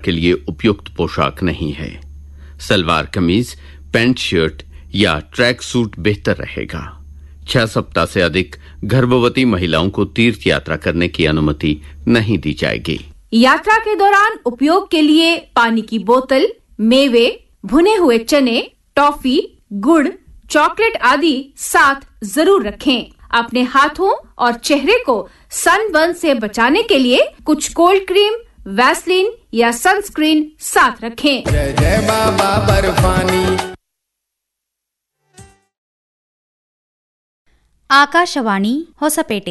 के लिए उपयुक्त पोशाक नहीं है सलवार कमीज पैंट शर्ट या ट्रैक सूट बेहतर रहेगा छह सप्ताह से अधिक गर्भवती महिलाओं को तीर्थ यात्रा करने की अनुमति नहीं दी जाएगी यात्रा के दौरान उपयोग के लिए पानी की बोतल मेवे भुने हुए चने टॉफी गुड़ चॉकलेट आदि साथ जरूर रखें अपने हाथों और चेहरे को सनबर्न से बचाने के लिए कुछ कोल्ड क्रीम वैसलीन या सनस्क्रीन साथ रखें जय जय बाबा बर्फानी ಆಕಾಶವಾಣಿ ಹೊಸಪೇಟೆ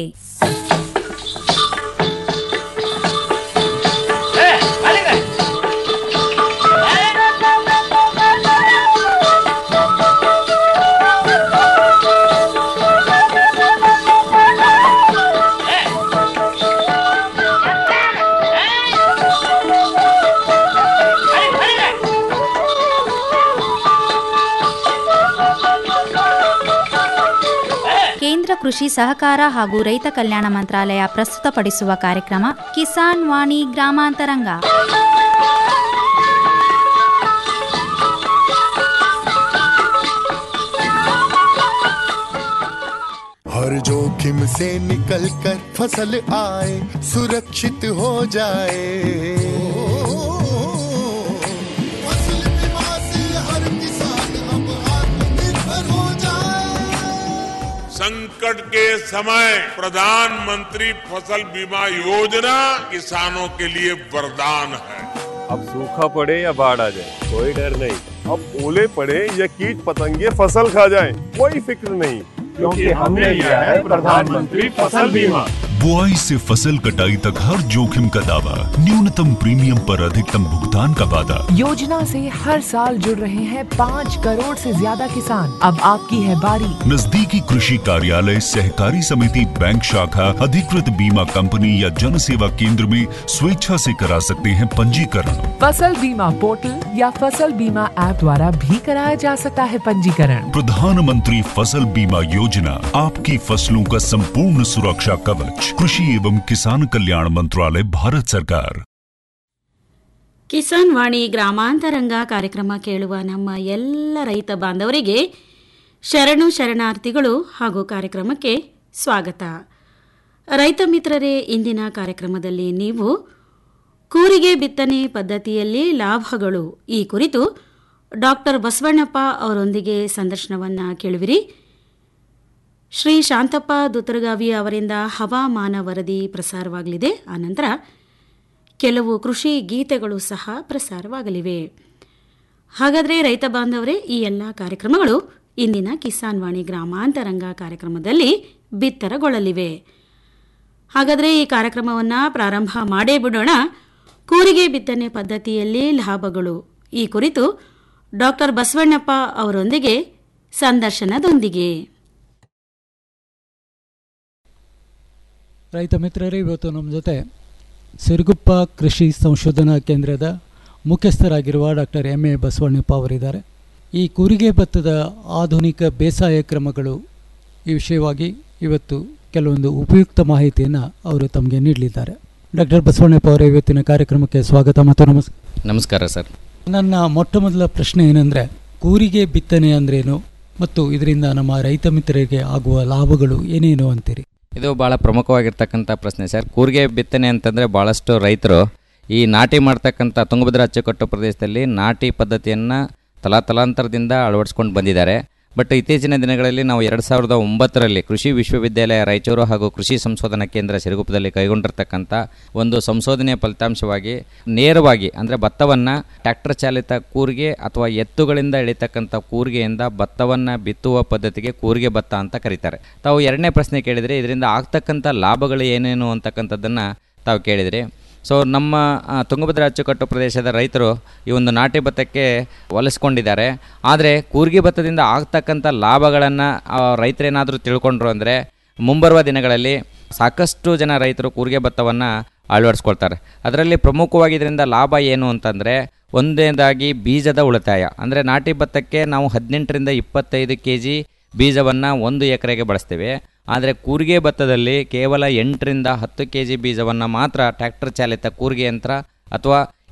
ಕೇಂದ್ರ ಕೃಷಿ ಸಹಕಾರ ಹಾಗೂ ರೈತ ಕಲ್ಯಾಣ ಮಂತ್ರಾಲಯ ಪ್ರಸ್ತುತಪಡಿಸುವ ಕಾರ್ಯಕ್ರಮ ಕಿಸಾನ್ ವಾಣಿ ಗ್ರಾಮಾಂತರಂಗ हर जोखिम से निकल कर फसल आए सुरक्षित हो जाए फसल बीमा से हर किसान अब आत्मनिर्भर हो जाए संकट के समय प्रधानमंत्री फसल बीमा योजना किसानों के लिए वरदान है अब सूखा पड़े या बाढ़ आ जाए कोई डर नहीं अब ओले पड़े या कीट पतंगे फसल खा जाए कोई फिक्र नहीं क्योंकि हमने लिया है प्रधानमंत्री फसल बीमा बुआई से फसल कटाई तक हर जोखिम का दावा न्यूनतम प्रीमियम पर अधिकतम भुगतान का वादा योजना से हर साल जुड़ रहे हैं पाँच करोड़ से ज्यादा किसान अब आपकी है बारी नजदीकी कृषि कार्यालय सहकारी समिति बैंक शाखा अधिकृत बीमा कंपनी या जन सेवा केंद्र में स्वेच्छा से करा सकते हैं पंजीकरण फसल बीमा पोर्टल या फसल बीमा ऐप द्वारा भी कराया जा सकता है पंजीकरण प्रधानमंत्री फसल बीमा योजना आपकी फसलों का संपूर्ण सुरक्षा कवच कृषि एवं किसान कल्याण मंत्रालय भारत सरकार ಕಿಸಾನ್ ವಾಣಿ ಗ್ರಾಮಾಂತರಂಗ ಕಾರ್ಯಕ್ರಮ ಕೇಳುವ ನಮ್ಮ ಎಲ್ಲ ರೈತ ಬಾಂಧವರಿಗೆ ಶರಣು ಶರಣಾರ್ಥಿಗಳು ಹಾಗೂ ಕಾರ್ಯಕ್ರಮಕ್ಕೆ ಸ್ವಾಗತ ರೈತ ಮಿತ್ರರೇ ಇಂದಿನ ಕಾರ್ಯಕ್ರಮದಲ್ಲಿ ನೀವು ಕೂರಿಗೆ ಬಿತ್ತನೆ ಪದ್ಧತಿಯಲ್ಲಿ ಲಾಭಗಳು ಈ ಕುರಿತು ಡಾಕ್ಟರ್ ಬಸವಣ್ಣಪ್ಪ ಅವರೊಂದಿಗೆ ಸಂದರ್ಶನವನ್ನು ಕೇಳುವಿರಿ ಶ್ರೀ ಶಾಂತಪ್ಪ ದುತ್ತರಗಾವಿ ಅವರಿಂದ ಹವಾಮಾನ ವರದಿ ಪ್ರಸಾರವಾಗಲಿದೆ ಆನಂತರ ಕೆಲವು ಕೃಷಿ ಗೀತೆಗಳು ಸಹ ಪ್ರಸಾರವಾಗಲಿವೆ ಹಾಗಾದರೆ ರೈತ ಬಾಂಧವರೇ ಈ ಎಲ್ಲ ಕಾರ್ಯಕ್ರಮಗಳು ಇಂದಿನ ಕಿಸಾನ್ ವಾಣಿ ಗ್ರಾಮಾಂತರಂಗ ಕಾರ್ಯಕ್ರಮದಲ್ಲಿ ಬಿತ್ತರಗೊಳ್ಳಲಿವೆ ಹಾಗಾದರೆ ಈ ಕಾರ್ಯಕ್ರಮವನ್ನು ಪ್ರಾರಂಭ ಮಾಡೇ ಬಿಡೋಣ ಕೂರಿಗೆ ಬಿತ್ತನೆ ಪದ್ಧತಿಯಲ್ಲಿ ಲಾಭಗಳು ಈ ಕುರಿತು ಡಾಕ್ಟರ್ ಬಸವಣ್ಣಪ್ಪ ಅವರೊಂದಿಗೆ ಸಂದರ್ಶನದೊಂದಿಗೆ ರೈತ ಮಿತ್ರರೇ ಇವತ್ತು ನಮ್ಮ ಜೊತೆ ಸಿರುಗುಪ್ಪ ಕೃಷಿ ಸಂಶೋಧನಾ ಕೇಂದ್ರದ ಮುಖ್ಯಸ್ಥರಾಗಿರುವ ಡಾಕ್ಟರ್ ಎಂ ಎ ಬಸವಣ್ಣಪ್ಪ ಅವರಿದ್ದಾರೆ ಈ ಕೂರಿಗೆ ಭತ್ತದ ಆಧುನಿಕ ಬೇಸಾಯ ಕ್ರಮಗಳು ಈ ವಿಷಯವಾಗಿ ಇವತ್ತು ಕೆಲವೊಂದು ಉಪಯುಕ್ತ ಮಾಹಿತಿಯನ್ನು ಅವರು ತಮಗೆ ನೀಡಲಿದ್ದಾರೆ ಡಾಕ್ಟರ್ ಬಸವಣ್ಣಪ್ಪ ಅವರ ಇವತ್ತಿನ ಕಾರ್ಯಕ್ರಮಕ್ಕೆ ಸ್ವಾಗತ ಮತ್ತು ನಮಸ್ಕಾರ ನಮಸ್ಕಾರ ಸರ್ ನನ್ನ ಮೊಟ್ಟ ಮೊದಲ ಪ್ರಶ್ನೆ ಏನಂದರೆ ಕೂರಿಗೆ ಬಿತ್ತನೆ ಅಂದ್ರೇನು ಮತ್ತು ಇದರಿಂದ ನಮ್ಮ ರೈತ ಮಿತ್ರರಿಗೆ ಆಗುವ ಲಾಭಗಳು ಏನೇನು ಅಂತೀರಿ ಇದು ಭಾಳ ಪ್ರಮುಖವಾಗಿರ್ತಕ್ಕಂಥ ಪ್ರಶ್ನೆ ಸರ್ ಕೂರಿಗೆ ಬಿತ್ತನೆ ಅಂತಂದರೆ ಭಾಳಷ್ಟು ರೈತರು ಈ ನಾಟಿ ಮಾಡ್ತಕ್ಕಂಥ ತುಂಗಭದ್ರಾ ಅಚ್ಚುಕಟ್ಟು ಪ್ರದೇಶದಲ್ಲಿ ನಾಟಿ ಪದ್ಧತಿಯನ್ನು ತಲಾತಲಾಂತರದಿಂದ ಅಳವಡಿಸ್ಕೊಂಡು ಬಂದಿದ್ದಾರೆ ಬಟ್ ಇತ್ತೀಚಿನ ದಿನಗಳಲ್ಲಿ ನಾವು ಎರಡು ಸಾವಿರದ ಒಂಬತ್ತರಲ್ಲಿ ಕೃಷಿ ವಿಶ್ವವಿದ್ಯಾಲಯ ರಾಯಚೂರು ಹಾಗೂ ಕೃಷಿ ಸಂಶೋಧನಾ ಕೇಂದ್ರ ಸಿರುಗುಪ್ಪದಲ್ಲಿ ಕೈಗೊಂಡಿರ್ತಕ್ಕಂಥ ಒಂದು ಸಂಶೋಧನೆಯ ಫಲಿತಾಂಶವಾಗಿ ನೇರವಾಗಿ ಅಂದರೆ ಭತ್ತವನ್ನು ಟ್ರ್ಯಾಕ್ಟರ್ ಚಾಲಿತ ಕೂರಿಗೆ ಅಥವಾ ಎತ್ತುಗಳಿಂದ ಎಳಿತಕ್ಕಂಥ ಕೂರಿಗೆಯಿಂದ ಭತ್ತವನ್ನು ಬಿತ್ತುವ ಪದ್ಧತಿಗೆ ಕೂರಿಗೆ ಭತ್ತ ಅಂತ ಕರೀತಾರೆ ತಾವು ಎರಡನೇ ಪ್ರಶ್ನೆ ಕೇಳಿದರೆ ಇದರಿಂದ ಆಗ್ತಕ್ಕಂಥ ಲಾಭಗಳು ಏನೇನು ಅಂತಕ್ಕಂಥದ್ದನ್ನು ತಾವು ಕೇಳಿದ್ರಿ ಸೊ ನಮ್ಮ ಆ, ತುಂಗಭದ್ರಾ ಅಚ್ಚುಕಟ್ಟು ಪ್ರದೇಶದ ರೈತರು ಈ ಒಂದು ನಾಟಿ ಭತ್ತಕ್ಕೆ ಒಲಿಸ್ಕೊಂಡಿದ್ದಾರೆ ಆದರೆ ಕೂರ್ಗಿ ಭತ್ತದಿಂದ ಆಗ್ತಕ್ಕಂಥ ಲಾಭಗಳನ್ನು ರೈತರೇನಾದರೂ ತಿಳ್ಕೊಂಡ್ರು ಅಂದರೆ ಮುಂಬರುವ ದಿನಗಳಲ್ಲಿ ಸಾಕಷ್ಟು ಜನ ರೈತರು ಕೂರಿಗೆ ಭತ್ತವನ್ನು ಅಳವಡಿಸ್ಕೊಳ್ತಾರೆ ಅದರಲ್ಲಿ ಪ್ರಮುಖವಾಗಿ ಇದರಿಂದ ಲಾಭ ಏನು ಅಂತಂದರೆ ಒಂದನೇದಾಗಿ ಬೀಜದ ಉಳಿತಾಯ ಅಂದರೆ ನಾಟಿ ಭತ್ತಕ್ಕೆ ನಾವು ಹದಿನೆಂಟರಿಂದ ಇಪ್ಪತ್ತೈದು ಕೆ ಜಿ ಬೀಜವನ್ನು ಒಂದು ಎಕರೆಗೆ ಬಳಸ್ತೇವೆ ಆದರೆ ಕೂರಿಗೆ ಭತ್ತದಲ್ಲಿ ಕೇವಲ ಎಂಟರಿಂದ ಹತ್ತು ಕೆ ಜಿ ಬೀಜವನ್ನು ಮಾತ್ರ ಟ್ರ್ಯಾಕ್ಟರ್ ಚಾಲಿತ ಕೂರಿಗೆ ಯಂತ್ರ ಅಥವಾ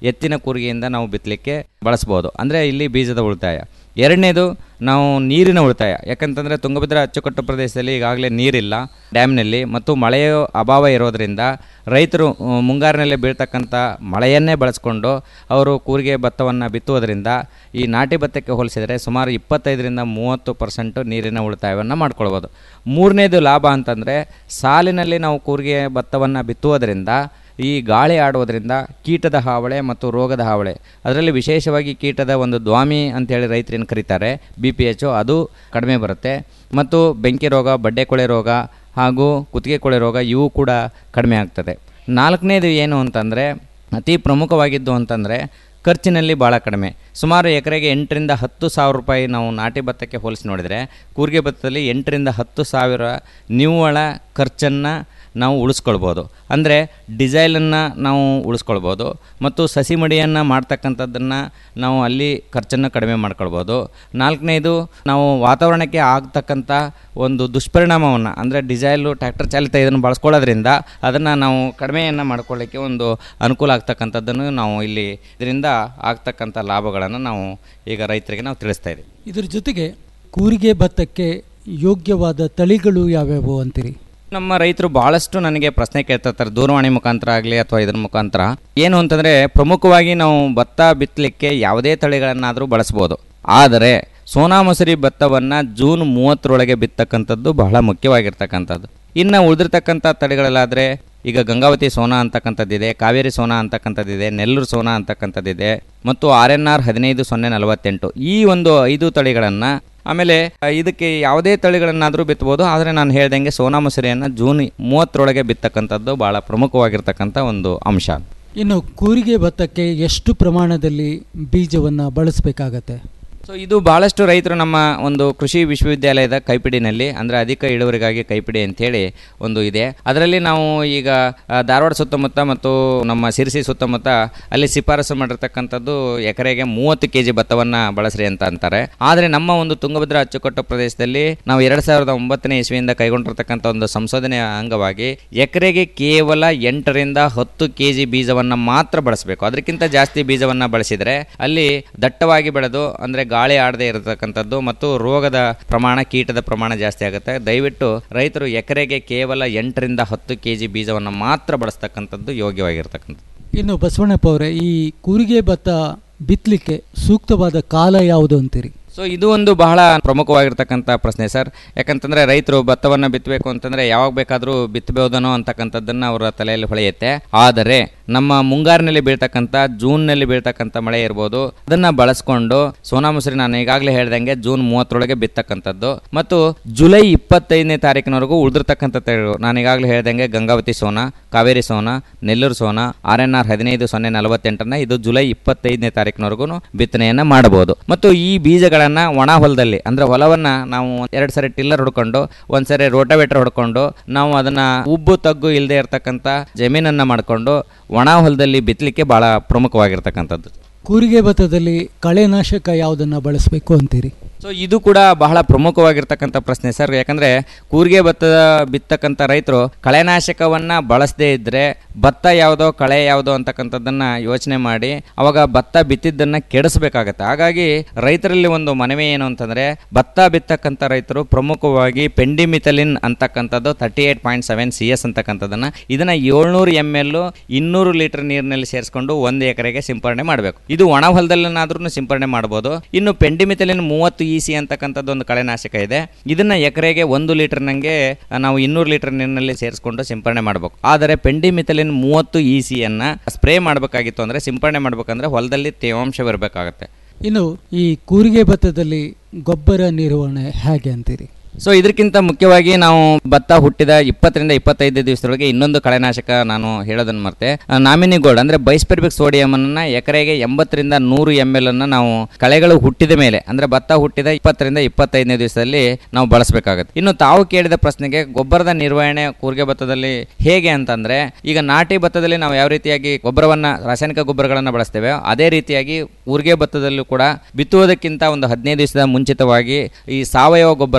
ಎತ್ತಿನ ಕೂರಿಗೆಯಿಂದ ನಾವು ಬಿತ್ತಲಿಕ್ಕೆ ಬಳಸ್ಬೋದು ಅಂದರೆ ಇಲ್ಲಿ ಬೀಜದ ಉಳಿತಾಯ ಎರಡನೇದು ನಾವು ನೀರಿನ ಉಳಿತಾಯ ಯಾಕಂತಂದರೆ ತುಂಗಭದ್ರಾ ಅಚ್ಚುಕಟ್ಟು ಪ್ರದೇಶದಲ್ಲಿ ಈಗಾಗಲೇ ನೀರಿಲ್ಲ ಡ್ಯಾಮ್ನಲ್ಲಿ ಮತ್ತು ಮಳೆಯ ಅಭಾವ ಇರೋದರಿಂದ ರೈತರು ಆ, ಮುಂಗಾರಿನಲ್ಲಿ ಬೀಳ್ತಕ್ಕಂಥ ಮಳೆಯನ್ನೇ ಬಳಸ್ಕೊಂಡು ಅವರು ಕೂರಿಗೆ ಭತ್ತವನ್ನು ಬಿತ್ತುವುದರಿಂದ ಈ ನಾಟಿ ಭತ್ತಕ್ಕೆ ಹೋಲಿಸಿದರೆ ಸುಮಾರು ಇಪ್ಪತ್ತೈದರಿಂದ ಮೂವತ್ತು ಪರ್ಸೆಂಟು ನೀರಿನ ಉಳಿತಾಯವನ್ನು ಮಾಡ್ಕೊಳ್ಬೋದು ಮೂರನೇದು ಲಾಭ ಅಂತಂದರೆ ಸಾಲಿನಲ್ಲಿ ನಾವು ಕೂರಿಗೆ ಭತ್ತವನ್ನು ಬಿತ್ತುವುದರಿಂದ ಈ ಗಾಳಿ ಆಡುವುದರಿಂದ ಕೀಟದ ಹಾವಳಿ ಮತ್ತು ರೋಗದ ಹಾವಳಿ ಅದರಲ್ಲಿ ವಿಶೇಷವಾಗಿ ಕೀಟದ ಒಂದು ದ್ವಾಮಿ ಅಂತೇಳಿ ರೈತರೇನು ಕರೀತಾರೆ ಬಿ ಪಿ ಎಚ್ ಅದು ಕಡಿಮೆ ಬರುತ್ತೆ ಮತ್ತು ಬೆಂಕಿ ರೋಗ ಬಡ್ಡೆಕೊಳೆ ರೋಗ ಹಾಗೂ ಕುತ್ತಿಗೆ ಕೊಳೆ ರೋಗ ಇವು ಕೂಡ ಕಡಿಮೆ ಆಗ್ತದೆ ನಾಲ್ಕನೇದು ಏನು ಅಂತಂದರೆ ಅತಿ ಪ್ರಮುಖವಾಗಿದ್ದು ಅಂತಂದರೆ ಖರ್ಚಿನಲ್ಲಿ ಭಾಳ ಕಡಿಮೆ ಸುಮಾರು ಎಕರೆಗೆ ಎಂಟರಿಂದ ಹತ್ತು ಸಾವಿರ ರೂಪಾಯಿ ನಾವು ನಾಟಿ ಭತ್ತಕ್ಕೆ ಹೋಲಿಸಿ ನೋಡಿದರೆ ಕೂರಿಗೆ ಭತ್ತದಲ್ಲಿ ಎಂಟರಿಂದ ಹತ್ತು ಸಾವಿರ ನಿವ್ವಳ ಖರ್ಚನ್ನು ನಾವು ಉಳಿಸ್ಕೊಳ್ಬೋದು ಅಂದರೆ ಡಿಸೈಲನ್ನು ನಾವು ಉಳಿಸ್ಕೊಳ್ಬೋದು ಮತ್ತು ಸಸಿ ಮಡಿಯನ್ನು ಮಾಡ್ತಕ್ಕಂಥದ್ದನ್ನು ನಾವು ಅಲ್ಲಿ ಖರ್ಚನ್ನು ಕಡಿಮೆ ಮಾಡ್ಕೊಳ್ಬೋದು ನಾಲ್ಕನೇದು ನಾವು ವಾತಾವರಣಕ್ಕೆ ಆಗ್ತಕ್ಕಂಥ ಒಂದು ದುಷ್ಪರಿಣಾಮವನ್ನು ಅಂದರೆ ಡಿಸೈಲು ಟ್ರ್ಯಾಕ್ಟರ್ ಚಾಲಿತ ಇದನ್ನು ಬಳಸ್ಕೊಳ್ಳೋದ್ರಿಂದ ಅದನ್ನು ನಾವು ಕಡಿಮೆಯನ್ನು ಮಾಡ್ಕೊಳ್ಳಿಕ್ಕೆ ಒಂದು ಅನುಕೂಲ ಆಗ್ತಕ್ಕಂಥದ್ದನ್ನು ನಾವು ಇಲ್ಲಿ ಇದರಿಂದ ಆಗ್ತಕ್ಕಂಥ ಲಾಭಗಳನ್ನು ನಾವು ಈಗ ರೈತರಿಗೆ ನಾವು ತಿಳಿಸ್ತಾ ಇದ್ದೀವಿ ಇದ್ರ ಜೊತೆಗೆ ಕೂರಿಗೆ ಭತ್ತಕ್ಕೆ ಯೋಗ್ಯವಾದ ತಳಿಗಳು ಯಾವ್ಯಾವು ಅಂತೀರಿ ನಮ್ಮ ರೈತರು ಭಾಳಷ್ಟು ನನಗೆ ಪ್ರಶ್ನೆ ಕೇಳ್ತಿರ್ತಾರೆ ದೂರವಾಣಿ ಮುಖಾಂತರ ಆಗಲಿ ಅಥವಾ ಇದ್ರ ಮುಖಾಂತರ ಏನು ಅಂತಂದರೆ ಪ್ರಮುಖವಾಗಿ ನಾವು ಭತ್ತ ಬಿತ್ತಲಿಕ್ಕೆ ಯಾವುದೇ ತಳಿಗಳನ್ನಾದರೂ ಬಳಸ್ಬೋದು ಆದರೆ ಸೋನಾ ಮಸೂರಿ ಭತ್ತವನ್ನು ಜೂನ್ ಮೂವತ್ತರೊಳಗೆ ಬಿತ್ತಕ್ಕಂಥದ್ದು ಬಹಳ ಮುಖ್ಯವಾಗಿರ್ತಕ್ಕಂಥದ್ದು ಇನ್ನು ಉಳಿದಿರ್ತಕ್ಕಂಥ ತಳಿಗಳಲ್ಲಾದರೆ ಈಗ ಗಂಗಾವತಿ ಸೋನಾ ಅಂತಕ್ಕಂಥದ್ದಿದೆ ಕಾವೇರಿ ಸೋನಾ ಅಂತಕ್ಕಂಥದ್ದಿದೆ ನೆಲ್ಲೂರು ಸೋನಾ ಅಂತಕ್ಕಂಥದ್ದಿದೆ ಮತ್ತು ಆರ್ ಎನ್ ಆರ್ ಹದಿನೈದು ಸೊನ್ನೆ ನಲವತ್ತೆಂಟು ಈ ಒಂದು ಐದು ತಳಿಗಳನ್ನು ಆಮೇಲೆ ಆ, ಇದಕ್ಕೆ ಯಾವುದೇ ತಳಿಗಳನ್ನಾದರೂ ಬಿತ್ತಬೋದು ಆದರೆ ನಾನು ಹೇಳ್ದಂಗೆ ಸೋನಾ ಮಸೂರಿಯನ್ನು ಜೂನ್ ಮೂವತ್ತರೊಳಗೆ ಬಿತ್ತಕ್ಕಂಥದ್ದು ಭಾಳ ಪ್ರಮುಖವಾಗಿರ್ತಕ್ಕಂಥ ಒಂದು ಅಂಶ ಇನ್ನು ಕೂರಿಗೆ ಭತ್ತಕ್ಕೆ ಎಷ್ಟು ಪ್ರಮಾಣದಲ್ಲಿ ಬೀಜವನ್ನು ಬಳಸಬೇಕಾಗತ್ತೆ ಸೊ ಇದು ಭಾಳಷ್ಟು ರೈತರು ನಮ್ಮ ಒಂದು ಕೃಷಿ ವಿಶ್ವವಿದ್ಯಾಲಯದ ಕೈಪಿಡಿನಲ್ಲಿ ಅಂದರೆ ಅಧಿಕ ಇಳುವರಿಗಾಗಿ ಕೈಪಿಡಿ ಅಂತೇಳಿ ಒಂದು ಇದೆ ಅದರಲ್ಲಿ ನಾವು ಈಗ ಆ, ಧಾರವಾಡ ಸುತ್ತಮುತ್ತ ಮತ್ತು ನಮ್ಮ ಸಿರಿಸಿ ಸುತ್ತಮುತ್ತ ಅಲ್ಲಿ ಶಿಫಾರಸು ಮಾಡಿರ್ತಕ್ಕಂಥದ್ದು ಎಕರೆಗೆ ಮೂವತ್ತು ಕೆ ಜಿ ಭತ್ತವನ್ನು ಬಳಸ್ರಿ ಅಂತ ಅಂತಾರೆ ಆದರೆ ನಮ್ಮ ಒಂದು ತುಂಗಭದ್ರಾ ಅಚ್ಚುಕಟ್ಟು ಪ್ರದೇಶದಲ್ಲಿ ನಾವು ಎರಡು ಸಾವಿರದ ಒಂಬತ್ತನೇ ಇಸ್ವಿಯಿಂದ ಕೈಗೊಂಡಿರ್ತಕ್ಕಂಥ ಒಂದು ಸಂಶೋಧನೆಯ ಅಂಗವಾಗಿ ಎಕರೆಗೆ ಕೇವಲ ಎಂಟರಿಂದ ಹತ್ತು ಕೆ ಜಿ ಬೀಜವನ್ನು ಮಾತ್ರ ಬಳಸಬೇಕು ಅದಕ್ಕಿಂತ ಜಾಸ್ತಿ ಬೀಜವನ್ನು ಬಳಸಿದರೆ ಅಲ್ಲಿ ದಟ್ಟವಾಗಿ ಬೆಳೆದು ಅಂದರೆ ಗಾಳಿ ಆಡದೆ ಇರತಕ್ಕಂಥದ್ದು ಮತ್ತು ರೋಗದ ಪ್ರಮಾಣ ಕೀಟದ ಪ್ರಮಾಣ ಜಾಸ್ತಿ ಆಗುತ್ತೆ ದಯವಿಟ್ಟು ರೈತರು ಎಕರೆಗೆ ಕೇವಲ ಎಂಟರಿಂದ ಹತ್ತು ಕೆ ಜಿ ಬೀಜವನ್ನು ಮಾತ್ರ ಬಳಸ್ತಕ್ಕಂಥದ್ದು ಯೋಗ್ಯವಾಗಿರ್ತಕ್ಕಂಥದ್ದು ಇನ್ನು ಬಸವಣ್ಣಪ್ಪ ಅವರೇ ಈ ಕೂರಿಗೆ ಭತ್ತ ಬಿತ್ತಲಿಕ್ಕೆ ಸೂಕ್ತವಾದ ಕಾಲ ಯಾವುದು ಅಂತೀರಿ ಸೊ ಇದು ಒಂದು ಬಹಳ ಪ್ರಮುಖವಾಗಿರ್ತಕ್ಕಂಥ ಪ್ರಶ್ನೆ ಸರ್ ಯಾಕಂತಂದರೆ ರೈತರು ಭತ್ತವನ್ನು ಬಿತ್ತಬೇಕು ಅಂತಂದರೆ ಯಾವಾಗ ಬೇಕಾದರೂ ಬಿತ್ತಬಹುದನೋ ಅಂತಕ್ಕಂಥದ್ದನ್ನು ಅವರ ತಲೆಯಲ್ಲಿ ಹೊಳೆಯುತ್ತೆ ಆದರೆ ನಮ್ಮ ಮುಂಗಾರಿನಲ್ಲಿ ಬೀಳ್ತಕ್ಕಂಥ ಜೂನ್ನಲ್ಲಿ ಬೀಳ್ತಕ್ಕಂಥ ಮಳೆ ಇರ್ಬೋದು ಅದನ್ನು ಬಳಸ್ಕೊಂಡು ಸೋನಾ ಮಸೂರಿ ನಾನು ಈಗಾಗಲೇ ಹೇಳ್ದಂಗೆ ಜೂನ್ ಮೂವತ್ತರೊಳಗೆ ಬಿತ್ತಕ್ಕಂಥದ್ದು ಮತ್ತು ಜುಲೈ ಇಪ್ಪತ್ತೈದನೇ ತಾರೀಕಿನವರೆಗೂ ಉಳಿದಿರ್ತಕ್ಕಂಥ ತಳಿಗಳು ನಾನು ಈಗಾಗಲೇ ಹೇಳ್ದಂಗೆ Gangavathi Sona Kaveri Sona Nellore Sona R N R ಹದಿನೈದು ಸೊನ್ನೆ ನಲವತ್ತೆಂಟನ್ನ ಇದು ಜುಲೈ ಇಪ್ಪತ್ತೈದನೇ ತಾರೀಕಿನವರೆಗೂ ಬಿತ್ತನೆಯನ್ನು ಮಾಡಬಹುದು ಮತ್ತು ಈ ಬೀಜಗಳನ್ನ ಒಣ ಹೊಲದಲ್ಲಿ ಅಂದ್ರೆ ಹೊಲವನ್ನ ನಾವು ಎರಡು ಸರಿ ಟಿಲ್ಲರ್ ಹೊಡ್ಕೊಂಡು ಒಂದ್ಸರಿ ರೋಟಾವೇಟರ್ ಹೊಡ್ಕೊಂಡು ನಾವು ಅದನ್ನ ಉಬ್ಬು ತಗ್ಗು ಇಲ್ಲದೆ ಇರತಕ್ಕಂಥ ಜಮೀನನ್ನ ಮಾಡಿಕೊಂಡು ಒಣ ಹೊಲದಲ್ಲಿ ಬಿತ್ತಲಿಕ್ಕೆ ಬಹಳ ಪ್ರಮುಖವಾಗಿರ್ತಕ್ಕಂಥದ್ದು ಕೂರಿಗೆ ಭತ್ತದಲ್ಲಿ ಕಳೆನಾಶಕ ಯಾವುದನ್ನು ಬಳಸಬೇಕು ಅಂತೀರಿ ಸೊ ಇದು ಕೂಡ ಬಹಳ ಪ್ರಮುಖವಾಗಿರ್ತಕ್ಕಂಥ ಪ್ರಶ್ನೆ ಸರ್ ಯಾಕಂದ್ರೆ ಕೂರಿಗೆ ಭತ್ತದ ಬಿತ್ತಕ್ಕಂಥ ರೈತರು ಕಳೆನಾಶಕವನ್ನ ಬಳಸದೇ ಇದ್ರೆ ಭತ್ತ ಯಾವುದೋ ಕಳೆ ಯಾವುದೋ ಅಂತಕ್ಕಂಥದ್ದನ್ನ ಯೋಚನೆ ಮಾಡಿ ಅವಾಗ ಭತ್ತ ಬಿತ್ತಿದ್ದನ್ನ ಕೆಡಿಸ್ಬೇಕಾಗತ್ತೆ ಹಾಗಾಗಿ ರೈತರಲ್ಲಿ ಒಂದು ಮನವಿ ಏನು ಅಂತಂದ್ರೆ ಭತ್ತ ಬಿತ್ತಕ್ಕಂಥ ರೈತರು ಪ್ರಮುಖವಾಗಿ ಪೆಂಡಿಮಿಥಲಿನ್ ಅಂತಕ್ಕಂಥದ್ದು thirty eight point seven C S ಅಂತಕ್ಕಂಥದ್ದನ್ನ ಇದನ್ನ ಏಳ್ನೂರು ಎಮ್ ಎಲ್ ಇನ್ನೂರು ಲೀಟರ್ ನೀರಿನಲ್ಲಿ ಸೇರಿಸ್ಕೊಂಡು ಒಂದು ಎಕರೆಗೆ ಸಿಂಪರಣೆ ಮಾಡಬೇಕು ಇದು ಒಣ ಹೊಲದಲ್ಲಾದ್ರೂ ಸಿಂಪರಣೆ ಮಾಡ್ಬೋದು ಇನ್ನು ಪೆಂಡಿಮಿಥಲಿನ್ ಮೂವತ್ತು ಇ ಸಿ ಅಂತಕ್ಕಂಥದ್ದು ಒಂದು ಕಳೆನಾಶಕ ಇದೆ ಇದನ್ನ ಎಕರೆಗೆ ಒಂದು ಲೀಟರ್ನಂಗೆ ನಾವು ಇನ್ನೂರು ಲೀಟರ್ ನೀರಿನಲ್ಲಿ ಸೇರಿಸ್ಕೊಂಡು ಸಿಂಪರಣೆ ಮಾಡಬೇಕು ಆದರೆ ಪೆಂಡಿಮಿಥಲಿನ್ ಮೂವತ್ತು ಇ ಸಿಯನ್ನ ಸ್ಪ್ರೇ ಮಾಡಬೇಕಾಗಿತ್ತು ಅಂದ್ರೆ ಸಿಂಪರಣೆ ಮಾಡ್ಬೇಕಂದ್ರೆ ಹೊಲದಲ್ಲಿ ತೇವಾಂಶವಿರಬೇಕಾಗತ್ತೆ ಇನ್ನು ಈ ಕೂರಿಗೆ ಭತ್ತದಲ್ಲಿ ಗೊಬ್ಬರ ನಿರ್ವಹಣೆ ಹೇಗೆ ಅಂತೀರಿ ಸೊ ಇದಕ್ಕಿಂತ ಮುಖ್ಯವಾಗಿ ನಾವು ಭತ್ತ ಹುಟ್ಟಿದ ಇಪ್ಪತ್ತರಿಂದ ಇಪ್ಪತ್ತೈದು ದಿವಸದೊಳಗೆ ಇನ್ನೊಂದು ಕಳೆನಾಶಕ ನಾನು ಹೇಳೋದನ್ನು ಮರ್ತೆ ಆ, ನಾಮಿನಿ ಗೋಲ್ಡ್ ಅಂದ್ರೆ ಬೈಸ್ಪೆರ್ಬಿಕ್ ಸೋಡಿಯಂ ಅನ್ನ ಎಕರೆಗೆ ಎಂಬತ್ತರಿಂದ ನೂರು ಎಮ್ ಎಲ್ ಅನ್ನ ನಾವು ಕಳೆಗಳು ಹುಟ್ಟಿದ ಮೇಲೆ ಅಂದ್ರೆ ಭತ್ತ ಹುಟ್ಟಿದ ಇಪ್ಪತ್ತರಿಂದ ಇಪ್ಪತ್ತೈದನೇ ದಿವಸದಲ್ಲಿ ನಾವು ಬಳಸಬೇಕಾಗುತ್ತೆ ಇನ್ನು ತಾವು ಕೇಳಿದ ಪ್ರಶ್ನೆಗೆ ಗೊಬ್ಬರದ ನಿರ್ವಹಣೆ ಕೂರ್ಗೆ ಭತ್ತದಲ್ಲಿ ಹೇಗೆ ಅಂತಂದ್ರೆ ಈಗ ನಾಟಿ ಭತ್ತದಲ್ಲಿ ನಾವು ಯಾವ ರೀತಿಯಾಗಿ ಗೊಬ್ಬರವನ್ನ ರಾಸಾಯನಿಕ ಗೊಬ್ಬರಗಳನ್ನು ಬಳಸ್ತೇವೆ ಅದೇ ರೀತಿಯಾಗಿ ಊರ್ಗೆ ಭತ್ತದಲ್ಲೂ ಕೂಡ ಬಿತ್ತುವುದಕ್ಕಿಂತ ಒಂದು ಹದಿನೈದು ದಿವಸದ ಮುಂಚಿತವಾಗಿ ಈ ಸಾವಯವ ಗೊಬ್ಬರವನ್ನ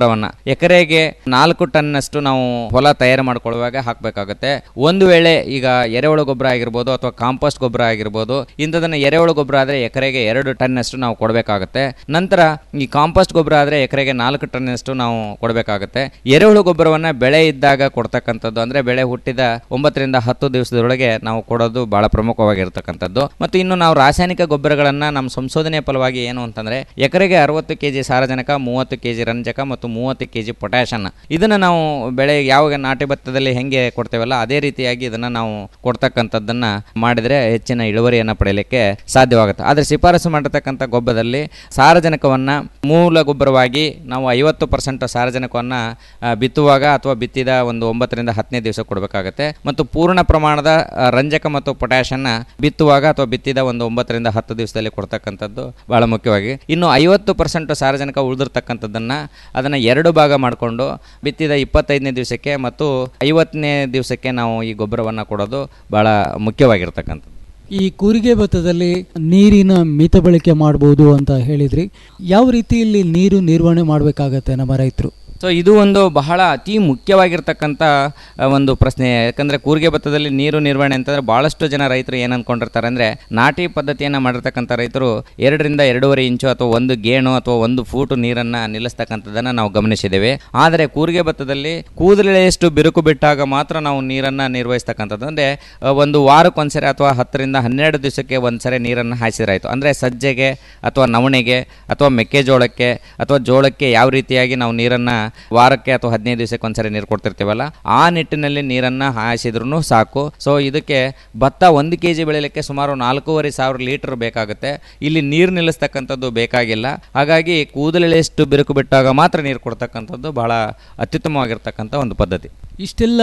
ಎಕರೆಗೆ ನಾಲ್ಕು ಟನ್ನಷ್ಟು ನಾವು ಹೊಲ ತಯಾರು ಮಾಡ್ಕೊಳ್ಳುವಾಗ ಹಾಕಬೇಕಾಗುತ್ತೆ ಒಂದು ವೇಳೆ ಈಗ ಎರೆಹುಳು ಗೊಬ್ಬರ ಆಗಿರ್ಬೋದು ಅಥವಾ ಕಾಂಪೋಸ್ಟ್ ಗೊಬ್ಬರ ಆಗಿರ್ಬೋದು ಇಂಥದನ್ನ ಎರೆಹುಳು ಗೊಬ್ಬರ ಆದರೆ ಎಕರೆಗೆ ಎರಡು ಟನ್ನಷ್ಟು ನಾವು ಕೊಡಬೇಕಾಗುತ್ತೆ ನಂತರ ಈ ಕಾಂಪೋಸ್ಟ್ ಗೊಬ್ಬರ ಆದರೆ ಎಕರೆಗೆ ನಾಲ್ಕು ಟನ್ನಷ್ಟು ನಾವು ಕೊಡಬೇಕಾಗುತ್ತೆ ಎರೆಹುಳು ಗೊಬ್ಬರವನ್ನು ಬೆಳೆ ಇದ್ದಾಗ ಕೊಡ್ತಕ್ಕಂಥದ್ದು ಅಂದರೆ ಬೆಳೆ ಹುಟ್ಟಿದ ಒಂಬತ್ತರಿಂದ ಹತ್ತು ದಿವಸದೊಳಗೆ ನಾವು ಕೊಡೋದು ಬಹಳ ಪ್ರಮುಖವಾಗಿರ್ತಕ್ಕಂಥದ್ದು ಮತ್ತು ಇನ್ನು ನಾವು ರಾಸಾಯನಿಕ ಗೊಬ್ಬರಗಳನ್ನು ನಮ್ಮ ಸಂಶೋಧನೆ ಫಲವಾಗಿ ಏನು ಅಂತಂದರೆ ಎಕರೆಗೆ ಅರವತ್ತು ಕೆ ಜಿ ಸಾರಜನಕ ಮೂವತ್ತು ಕೆ ಜಿ ರಂಜಕ ಮತ್ತು ಮೂವತ್ತು ಕೆ ಜಿ ಪೊಟ್ಯಾಷನ್ ಇದನ್ನು ನಾವು ಬೆಳೆ ಯಾವಾಗ ನಾಟಿ ಭತ್ತದಲ್ಲಿ ಹೆಂಗೆ ಕೊಡ್ತೇವಲ್ಲ ಅದೇ ರೀತಿಯಾಗಿ ಇದನ್ನು ನಾವು ಕೊಡ್ತಕ್ಕಂಥದ್ದನ್ನು ಮಾಡಿದರೆ ಹೆಚ್ಚಿನ ಇಳುವರಿಯನ್ನು ಪಡೆಯಲಿಕ್ಕೆ ಸಾಧ್ಯವಾಗುತ್ತೆ ಆದರೆ ಶಿಫಾರಸು ಮಾಡಿರ್ತಕ್ಕಂಥ ಗೊಬ್ಬರದಲ್ಲಿ ಸಾರಜನಕವನ್ನು ಮೂಲ ಗೊಬ್ಬರವಾಗಿ ನಾವು ಐವತ್ತು ಪರ್ಸೆಂಟ್ ಸಾರಜನಕವನ್ನು ಬಿತ್ತುವಾಗ ಅಥವಾ ಬಿತ್ತಿದ ಒಂದು ಒಂಬತ್ತರಿಂದ ಹತ್ತನೇ ದಿವಸ ಕೊಡಬೇಕಾಗತ್ತೆ ಮತ್ತು ಪೂರ್ಣ ಪ್ರಮಾಣದ ಆ, ರಂಜಕ ಮತ್ತು ಪೊಟ್ಯಾಷನ್ನ ಬಿತ್ತುವಾಗ ಅಥವಾ ಬಿತ್ತಿದ ಒಂದು ಒಂಬತ್ತರಿಂದ ಹತ್ತು ದಿವಸದಲ್ಲಿ ಕೊಡ್ತಕ್ಕಂಥದ್ದು ಬಹಳ ಮುಖ್ಯವಾಗಿ ಇನ್ನು ಐವತ್ತು ಪರ್ಸೆಂಟ್ ಸಾರಜನಕ ಉಳಿದಿರ್ತಕ್ಕಂಥದ್ದನ್ನು ಅದನ್ನು ಎರಡು ಭಾಗ ಮಾಡಿಕೊಂಡು ಬಿತ್ತಿದ ಇಪ್ಪತ್ತೈದನೇ ದಿವಸಕ್ಕೆ ಮತ್ತು ಐವತ್ತನೇ ದಿವಸಕ್ಕೆ ನಾವು ಈ ಗೊಬ್ಬರವನ್ನು ಕೊಡೋದು ಬಹಳ ಮುಖ್ಯವಾಗಿರ್ತಕ್ಕಂಥದ್ದು ಈ ಕೂರಿಗೆ ಭತ್ತದಲ್ಲಿ ನೀರಿನ ಮಿತ ಬಳಕೆ ಮಾಡ್ಬೋದು ಅಂತ ಹೇಳಿದ್ರಿ ಯಾವ ರೀತಿಯಲ್ಲಿ ನೀರು ನಿರ್ವಹಣೆ ಮಾಡಬೇಕಾಗತ್ತೆ ನಮ್ಮ ರೈತರು ಸೊ ಇದು ಒಂದು ಬಹಳ ಅತಿ ಮುಖ್ಯವಾಗಿರ್ತಕ್ಕಂಥ ಆ, ಒಂದು ಪ್ರಶ್ನೆ ಯಾಕಂದರೆ ಕೂರಿಗೆ ಭತ್ತದಲ್ಲಿ ನೀರು ನಿರ್ವಹಣೆ ಅಂತಂದರೆ ಭಾಳಷ್ಟು ಜನ ರೈತರು ಏನು ಅಂದ್ಕೊಂಡಿರ್ತಾರೆ ಅಂದರೆ ನಾಟಿ ಪದ್ಧತಿಯನ್ನು ಮಾಡಿರ್ತಕ್ಕಂಥ ರೈತರು ಎರಡರಿಂದ ಎರಡೂವರೆ ಇಂಚು ಅಥವಾ ಒಂದು ಗೇಣು ಅಥವಾ ಒಂದು ಫೂಟು ನೀರನ್ನು ನಿಲ್ಲಿಸ್ತಕ್ಕಂಥದ್ದನ್ನು ನಾವು ಗಮನಿಸಿದ್ದೇವೆ ಆದರೆ ಕೂರಿಗೆ ಭತ್ತದಲ್ಲಿ ಕೂದಲೆಷ್ಟು ಬಿರುಕು ಬಿಟ್ಟಾಗ ಮಾತ್ರ ನಾವು ನೀರನ್ನು ನಿರ್ವಹಿಸ್ತಕ್ಕಂಥದ್ದು ಅಂದರೆ ಆ, ಒಂದು ವಾರಕ್ಕೊಂದ್ಸರಿ ಅಥವಾ ಹತ್ತರಿಂದ ಹನ್ನೆರಡು ದಿವಸಕ್ಕೆ ಒಂದ್ಸರಿ ನೀರನ್ನು ಹಾಯಿಸಿದ್ರಾಯ್ತು ಅಂದರೆ ಸಜ್ಜೆಗೆ ಅಥವಾ ನವಣೆಗೆ ಅಥವಾ ಮೆಕ್ಕೆಜೋಳಕ್ಕೆ ಅಥವಾ ಜೋಳಕ್ಕೆ ಯಾವ ರೀತಿಯಾಗಿ ನಾವು ನೀರನ್ನು ವಾರಕ್ಕೆ ಅಥವಾ ಹದಿನೈದು ದಿವಸಕ್ಕೆ ಒಂದ್ಸರಿ ನೀರು ಕೊಡ್ತಿರ್ತೀವಲ್ಲ ಆ ನಿಟ್ಟಿನಲ್ಲಿ ನೀರನ್ನು ಹಾಯಿಸಿದ್ರೂ ಸಾಕು ಸೊ ಇದಕ್ಕೆ ಭತ್ತ ಒಂದು ಕೆ ಜಿ ಬೆಳೆಯಲಿಕ್ಕೆ ಸುಮಾರು ನಾಲ್ಕೂವರೆ ಸಾವಿರ ಲೀಟರ್ ಬೇಕಾಗುತ್ತೆ ಇಲ್ಲಿ ನೀರು ನಿಲ್ಲಿಸ್ತಕ್ಕಂಥದ್ದು ಬೇಕಾಗಿಲ್ಲ ಹಾಗಾಗಿ ಕೂದಲೆಷ್ಟು ಬಿರುಕು ಬಿಟ್ಟಾಗ ಮಾತ್ರ ನೀರು ಕೊಡ್ತಕ್ಕಂಥದ್ದು ಬಹಳ ಅತ್ಯುತ್ತಮವಾಗಿರ್ತಕ್ಕಂಥ ಒಂದು ಪದ್ಧತಿ ಇಷ್ಟೆಲ್ಲ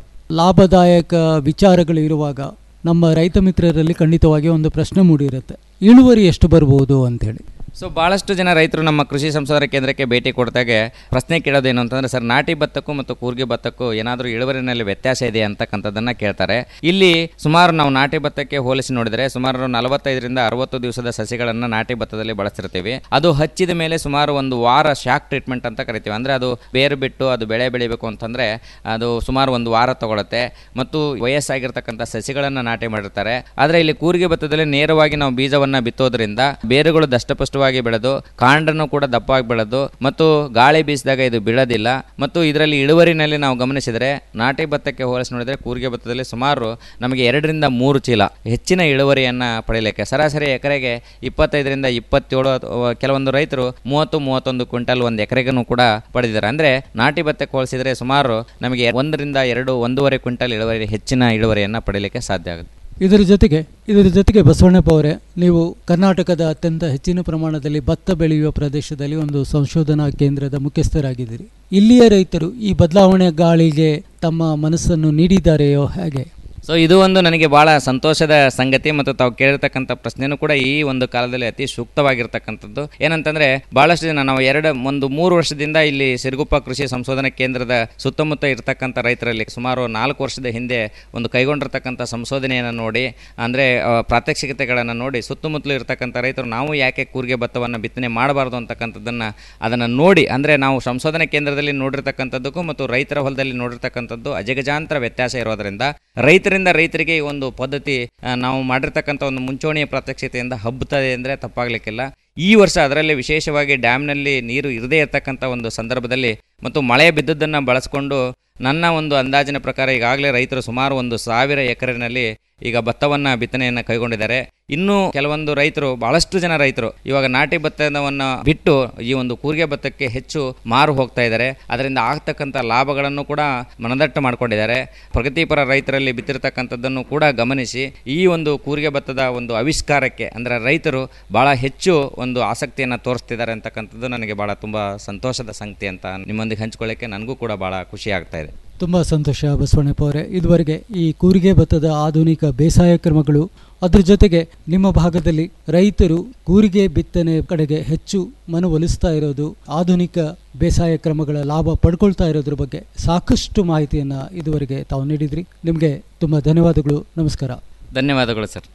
ಲಾಭದಾಯಕ ವಿಚಾರಗಳು ಇರುವಾಗ ನಮ್ಮ ರೈತ ಮಿತ್ರರಲ್ಲಿ ಖಂಡಿತವಾಗಿ ಒಂದು ಪ್ರಶ್ನೆ ಮೂಡಿರುತ್ತೆ ಇಳುವರಿ ಎಷ್ಟು ಬರ್ಬೋದು ಅಂತೇಳಿ ಸೊ ಭಾಳಷ್ಟು ಜನ ರೈತರು ನಮ್ಮ ಕೃಷಿ ಸಂಶೋಧನಾ ಕೇಂದ್ರಕ್ಕೆ ಭೇಟಿ ಕೊಡ್ದಾಗೆ ಪ್ರಶ್ನೆ ಕೇಳೋದೇನು ಅಂತಂದರೆ ಸರ್ ನಾಟಿ ಭತ್ತಕ್ಕೂ ಮತ್ತು ಕೂರ್ಗೆ ಭತ್ತಕ್ಕೂ ಏನಾದರೂ ಇಳುವರಿನಲ್ಲಿ ವ್ಯತ್ಯಾಸ ಇದೆ ಅಂತಕ್ಕಂಥದ್ದನ್ನು ಕೇಳ್ತಾರೆ ಇಲ್ಲಿ ಸುಮಾರು ನಾವು ನಾಟಿ ಭತ್ತಕ್ಕೆ ಹೋಲಿಸಿ ನೋಡಿದರೆ ಸುಮಾರು ನಲವತ್ತೈದರಿಂದ ಅರವತ್ತು ದಿವಸದ ಸಸಿಗಳನ್ನು ನಾಟಿ ಭತ್ತದಲ್ಲಿ ಬಳಸ್ತಿರ್ತೀವಿ ಅದು ಹಚ್ಚಿದ ಮೇಲೆ ಸುಮಾರು ಒಂದು ವಾರ ಶಾಕ್ ಟ್ರೀಟ್ಮೆಂಟ್ ಅಂತ ಕರಿತೀವಿ ಅಂದರೆ ಅದು ಬೇರು ಬಿಟ್ಟು ಅದು ಬೆಳೆ ಬೆಳಿಬೇಕು ಅಂತಂದರೆ ಅದು ಸುಮಾರು ಒಂದು ವಾರ ತಗೊಳುತ್ತೆ ಮತ್ತು ವಯಸ್ಸಾಗಿರ್ತಕ್ಕಂಥ ಸಸಿಗಳನ್ನು ನಾಟಿ ಮಾಡಿರ್ತಾರೆ ಆದರೆ ಇಲ್ಲಿ ಕೂರಿಗೆ ಭತ್ತದಲ್ಲಿ ನೇರವಾಗಿ ನಾವು ಬೀಜವನ್ನು ಬಿತ್ತೋದ್ರಿಂದ ಬೇರುಗಳು ದಷ್ಟಪುಷ್ಟವಾಗಿ ಬೆಳೆದು ಕಾಂಡನು ಕೂಡ ದಪ್ಪವಾಗಿ ಬೆಳೆದು ಮತ್ತು ಗಾಳಿ ಬೀಸಿದಾಗ ಇದು ಬೀಳೋದಿಲ್ಲ ಮತ್ತು ಇದರಲ್ಲಿ ಇಳುವರಿನಲ್ಲಿ ನಾವು ಗಮನಿಸಿದರೆ ನಾಟಿ ಭತ್ತಕ್ಕೆ ಹೋಲಿಸಿ ನೋಡಿದರೆ ಕೂರಿಗೆ ಭತ್ತದಲ್ಲಿ ಸುಮಾರು ನಮಗೆ ಎರಡರಿಂದ ಮೂರು ಚೀಲ ಹೆಚ್ಚಿನ ಇಳುವರಿಯನ್ನು ಪಡೆಯಲಿಕ್ಕೆ ಸರಾಸರಿ ಎಕರೆಗೆ ಇಪ್ಪತ್ತೈದರಿಂದ ಇಪ್ಪತ್ತೇಳು ಅಥವಾ ಕೆಲವೊಂದು ರೈತರು ಮೂವತ್ತು ಮೂವತ್ತೊಂದು ಕ್ವಿಂಟಲ್ ಒಂದು ಎಕರೆಗೂ ಕೂಡ ಪಡೆದಿದ್ದಾರೆ ಅಂದರೆ ನಾಟಿ ಭತ್ತಕ್ಕೆ ಹೋಲಿಸಿದರೆ ಸುಮಾರು ನಮಗೆ ಒಂದರಿಂದ ಎರಡು ಒಂದೂವರೆ ಕ್ವಿಂಟಲ್ ಇಳುವರಿ ಹೆಚ್ಚಿನ ಇಳುವರಿಯನ್ನು ಪಡೆಯಲಿಕ್ಕೆ ಸಾಧ್ಯ ಆಗುತ್ತೆ ಇದರ ಜೊತೆಗೆ ಇದರ ಜೊತೆಗೆ ಬಸವಣ್ಣಪ್ಪ ಅವರೇ ನೀವು ಕರ್ನಾಟಕದ ಅತ್ಯಂತ ಹೆಚ್ಚಿನ ಪ್ರಮಾಣದಲ್ಲಿ ಭತ್ತ ಬೆಳೆಯುವ ಪ್ರದೇಶದಲ್ಲಿ ಒಂದು ಸಂಶೋಧನಾ ಕೇಂದ್ರದ ಮುಖ್ಯಸ್ಥರಾಗಿದ್ದೀರಿ ಇಲ್ಲಿಯ ರೈತರು ಈ ಬದಲಾವಣೆ ಗಾಳಿಗೆ ತಮ್ಮ ಮನಸ್ಸನ್ನು ನೀಡಿದ್ದಾರೆಯೋ ಹೇಗೆ ಸೊ ಇದು ಒಂದು ನನಗೆ ಭಾಳ ಸಂತೋಷದ ಸಂಗತಿ ಮತ್ತು ತಾವು ಕೇಳಿರ್ತಕ್ಕಂಥ ಪ್ರಶ್ನೆನೂ ಕೂಡ ಈ ಒಂದು ಕಾಲದಲ್ಲಿ ಅತಿ ಸೂಕ್ತವಾಗಿರ್ತಕ್ಕಂಥದ್ದು ಏನಂತಂದ್ರೆ ಬಹಳಷ್ಟು ಜನ ನಾವು ಎರಡು ಒಂದು ಮೂರು ವರ್ಷದಿಂದ ಇಲ್ಲಿ ಸಿರುಗುಪ್ಪ ಕೃಷಿ ಸಂಶೋಧನಾ ಕೇಂದ್ರದ ಸುತ್ತಮುತ್ತ ಇರ್ತಕ್ಕಂಥ ರೈತರಲ್ಲಿ ಸುಮಾರು ನಾಲ್ಕು ವರ್ಷದ ಹಿಂದೆ ಒಂದು ಕೈಗೊಂಡಿರ್ತಕ್ಕಂಥ ಸಂಶೋಧನೆಯನ್ನು ನೋಡಿ ಅಂದರೆ ಪ್ರಾತ್ಯಕ್ಷಿಕತೆಗಳನ್ನು ನೋಡಿ ಸುತ್ತಮುತ್ತಲು ಇರ್ತಕ್ಕಂಥ ರೈತರು ನಾವು ಯಾಕೆ ಕೂರಿಗೆ ಭತ್ತವನ್ನು ಬಿತ್ತನೆ ಮಾಡಬಾರ್ದು ಅಂತಕ್ಕಂಥದ್ದನ್ನು ಅದನ್ನು ನೋಡಿ ಅಂದರೆ ನಾವು ಸಂಶೋಧನಾ ಕೇಂದ್ರದಲ್ಲಿ ನೋಡಿರ್ತಕ್ಕಂಥದ್ದಕ್ಕೂ ಮತ್ತು ರೈತರ ಹೊಲದಲ್ಲಿ ನೋಡಿರ್ತಕ್ಕಂಥದ್ದು ಅಜಗಜಾಂತರ ವ್ಯತ್ಯಾಸ ಇರೋದರಿಂದ ರೈತರಿಂದ ರೈತರಿಗೆ ಈ ಒಂದು ಪದ್ಧತಿ ಆ, ನಾವು ಮಾಡಿರ್ತಕ್ಕಂಥ ಒಂದು ಮುಂಚೂಣಿಯ ಪ್ರಾತ್ಯಕ್ಷಿತೆಯಿಂದ ಹಬ್ಬುತ್ತದೆ ಅಂದರೆ ತಪ್ಪಾಗಲಿಕ್ಕಿಲ್ಲ ಈ ವರ್ಷ ಅದರಲ್ಲಿ ವಿಶೇಷವಾಗಿ ಡ್ಯಾಮ್ನಲ್ಲಿ ನೀರು ಇರದೇ ಇರತಕ್ಕಂಥ ಒಂದು ಸಂದರ್ಭದಲ್ಲಿ ಮತ್ತು ಮಳೆ ಬಿದ್ದದ್ದನ್ನು ಬಳಸ್ಕೊಂಡು ನನ್ನ ಒಂದು ಅಂದಾಜಿನ ಪ್ರಕಾರ ಈಗಾಗಲೇ ರೈತರು ಸುಮಾರು ಒಂದು ಸಾವಿರ ಎಕರೆನಲ್ಲಿ ಈಗ ಭತ್ತವನ್ನು ಬಿತ್ತನೆಯನ್ನು ಕೈಗೊಂಡಿದ್ದಾರೆ ಇನ್ನೂ ಕೆಲವೊಂದು ರೈತರು ಬಹಳಷ್ಟು ಜನ ರೈತರು ಇವಾಗ ನಾಟಿ ಭತ್ತವನ್ನು ಬಿಟ್ಟು ಈ ಒಂದು ಕೂರಿಗೆ ಭತ್ತಕ್ಕೆ ಹೆಚ್ಚು ಮಾರು ಹೋಗ್ತಾ ಇದ್ದಾರೆ ಅದರಿಂದ ಆಗ್ತಕ್ಕಂಥ ಲಾಭಗಳನ್ನು ಕೂಡ ಮನದಟ್ಟು ಮಾಡ್ಕೊಂಡಿದ್ದಾರೆ ಪ್ರಗತಿಪರ ರೈತರಲ್ಲಿ ಬಿತ್ತಿರ್ತಕ್ಕಂಥದ್ದನ್ನು ಕೂಡ ಗಮನಿಸಿ ಈ ಒಂದು ಕೂರಿಗೆ ಭತ್ತದ ಒಂದು ಆವಿಷ್ಕಾರಕ್ಕೆ ಅಂದರೆ ರೈತರು ಬಹಳ ಹೆಚ್ಚು ಒಂದು ಆಸಕ್ತಿಯನ್ನು ತೋರಿಸ್ತಿದ್ದಾರೆ ಅಂತಕ್ಕಂಥದ್ದು ನನಗೆ ಬಹಳ ತುಂಬ ಸಂತೋಷದ ಸಂಗತಿ ಅಂತ ನಿಮ್ಮೊಂದಿಗೆ ಹಂಚ್ಕೊಳ್ಳಿಕ್ಕೆ ನನಗೂ ಕೂಡ ಬಹಳ ಖುಷಿ ಆಗ್ತಾ ಇದೆ ತುಂಬ ಸಂತೋಷ ಬಸವಣ್ಣಪ್ಪ ಅವರೇ ಇದುವರೆಗೆ ಈ ಕೂರಿಗೆ ಭತ್ತದ ಆಧುನಿಕ ಬೇಸಾಯ ಕ್ರಮಗಳು ಅದ್ರ ಜೊತೆಗೆ ನಿಮ್ಮ ಭಾಗದಲ್ಲಿ ರೈತರು ಕೂರಿಗೆ ಬಿತ್ತನೆ ಕಡೆಗೆ ಹೆಚ್ಚು ಮನವೊಲಿಸ್ತಾ ಇರೋದು ಆಧುನಿಕ ಬೇಸಾಯ ಕ್ರಮಗಳ ಲಾಭ ಪಡ್ಕೊಳ್ತಾ ಇರೋದ್ರ ಬಗ್ಗೆ ಸಾಕಷ್ಟು ಮಾಹಿತಿಯನ್ನು ಇದುವರೆಗೆ ತಾವು ನೀಡಿದ್ರಿ ನಿಮಗೆ ತುಂಬ ಧನ್ಯವಾದಗಳು ನಮಸ್ಕಾರ ಧನ್ಯವಾದಗಳು ಸರ್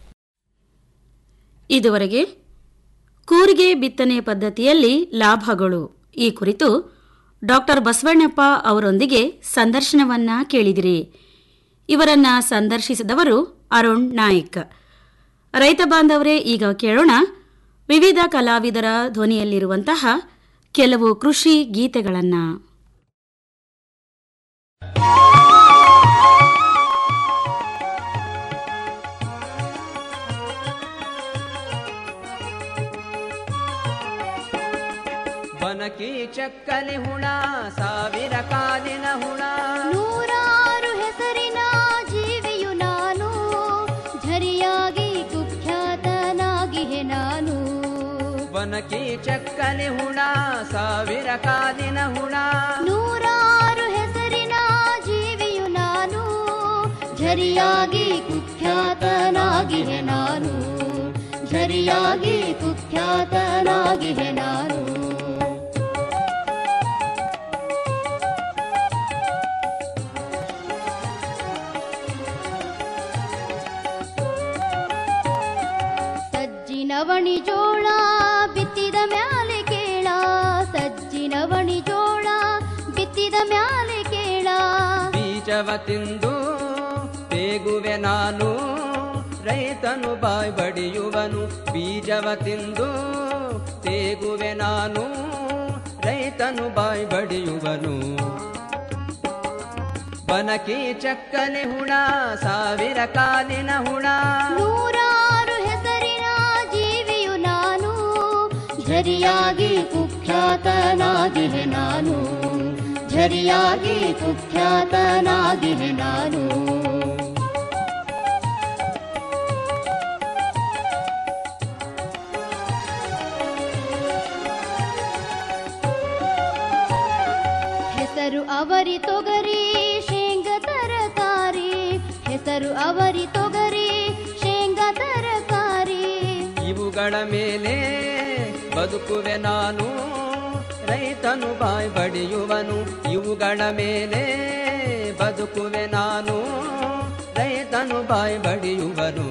ಇದುವರೆಗೆ ಕೂರಿಗೆ ಬಿತ್ತನೆ ಪದ್ಧತಿಯಲ್ಲಿ ಲಾಭಗಳು ಈ ಕುರಿತು ಡಾಕ್ಟರ್ ಬಸವಣ್ಣಪ್ಪ ಅವರೊಂದಿಗೆ ಸಂದರ್ಶನವನ್ನ ಕೇಳಿದಿರಿ ಇವರನ್ನ ಸಂದರ್ಶಿಸಿದವರು ಅರುಣ್ ನಾಯ್ಕ್ ರೈತ ಬಾಂಧವರೇ ಈಗ ಕೇಳೋಣ ವಿವಿಧ ಕಲಾವಿದರ ಧ್ವನಿಯಲ್ಲಿರುವಂತಹ ಕೆಲವು ಕೃಷಿ ಗೀತೆಗಳನ್ನು ಬನಕಿ ಚಕ್ಕಲಿ ಹುಣ ಸಾವಿರ ಕಾಲಿನ ಹುಣ ನೂರಾರು ಹೆಸರಿನ ಜೀವಿಯು ನಾನು ಝರಿಯಾಗಿ ಕುಖ್ಯಾತನಾಗಿಹೆ ನಾನು ಬನಕಿ ಚಕ್ಕಲಿ ಹುಣ ಸಾವಿರ ಕಾಲಿನ ಹುಣ ನೂರಾರು ಹೆಸರಿನ ಜೀವಿಯು ನಾನು ಝರಿಯಾಗಿ ಕುಖ್ಯಾತನಾಗಿಹೆ ನಾನು ಝರಿಯಾಗಿ ಕುಖ್ಯಾತನಾಗಿಹೆ ನಾನು ಸಜ್ಜಿನವಣಿ ಜೋಳ ಬಿತ್ತಿದ ಮ್ಯಾಲೆ ಕೇಳ ಸಜ್ಜಿನವಣಿ ಜೋಳ ಬಿತ್ತಿದ ಮ್ಯಾಲೆ ಕೇಳ ಬೀಜವ ತಿಂದು ತೇಗುವೆ ನಾನು ರೈತನು ಬಾಯ್ ಬಡಿಯುವನು ಬೀಜವ ತಿಂದು ತೇಗುವೆ ನಾನು ರೈತನು ಬಾಯ್ ಬಡಿಯುವನು ಬನಕಿ ಚಕ್ಕನೆ ಹುಣ ಸಾವಿರ ಕಾಲಿನ ಹುಣ ನೂರಾರು ಹೆಸರಿನ ಜೀವಿಯು ನಾನು ಝರಿಯಾಗಿ ಕುಖ್ಯಾತನಾಗಿಹೆ ನಾನು ಝರಿಯಾಗಿ ಕುಖ್ಯಾತನಾಗಿಹೆ ನಾನು ಹೆಸರು ಅವರಿ ತೊಗರಿ ಶೇಂಗ ತರಕಾರಿ ಹೆಸರು ಅವರಿ ತೊಗರಿ ಶೇಂಗ ತರಕಾರಿ ಇವುಗಳ ಮೇಲೆ ಬದುಕುವೆ ನಾನು ರೈತನು ಬಾಯ್ ಬಡಿಯುವನು ಇವುಗಳ ಮೇಲೆ ಬದುಕುವೆ ನಾನು ರೈತನು ಬಾಯ್ ಬಡಿಯುವನು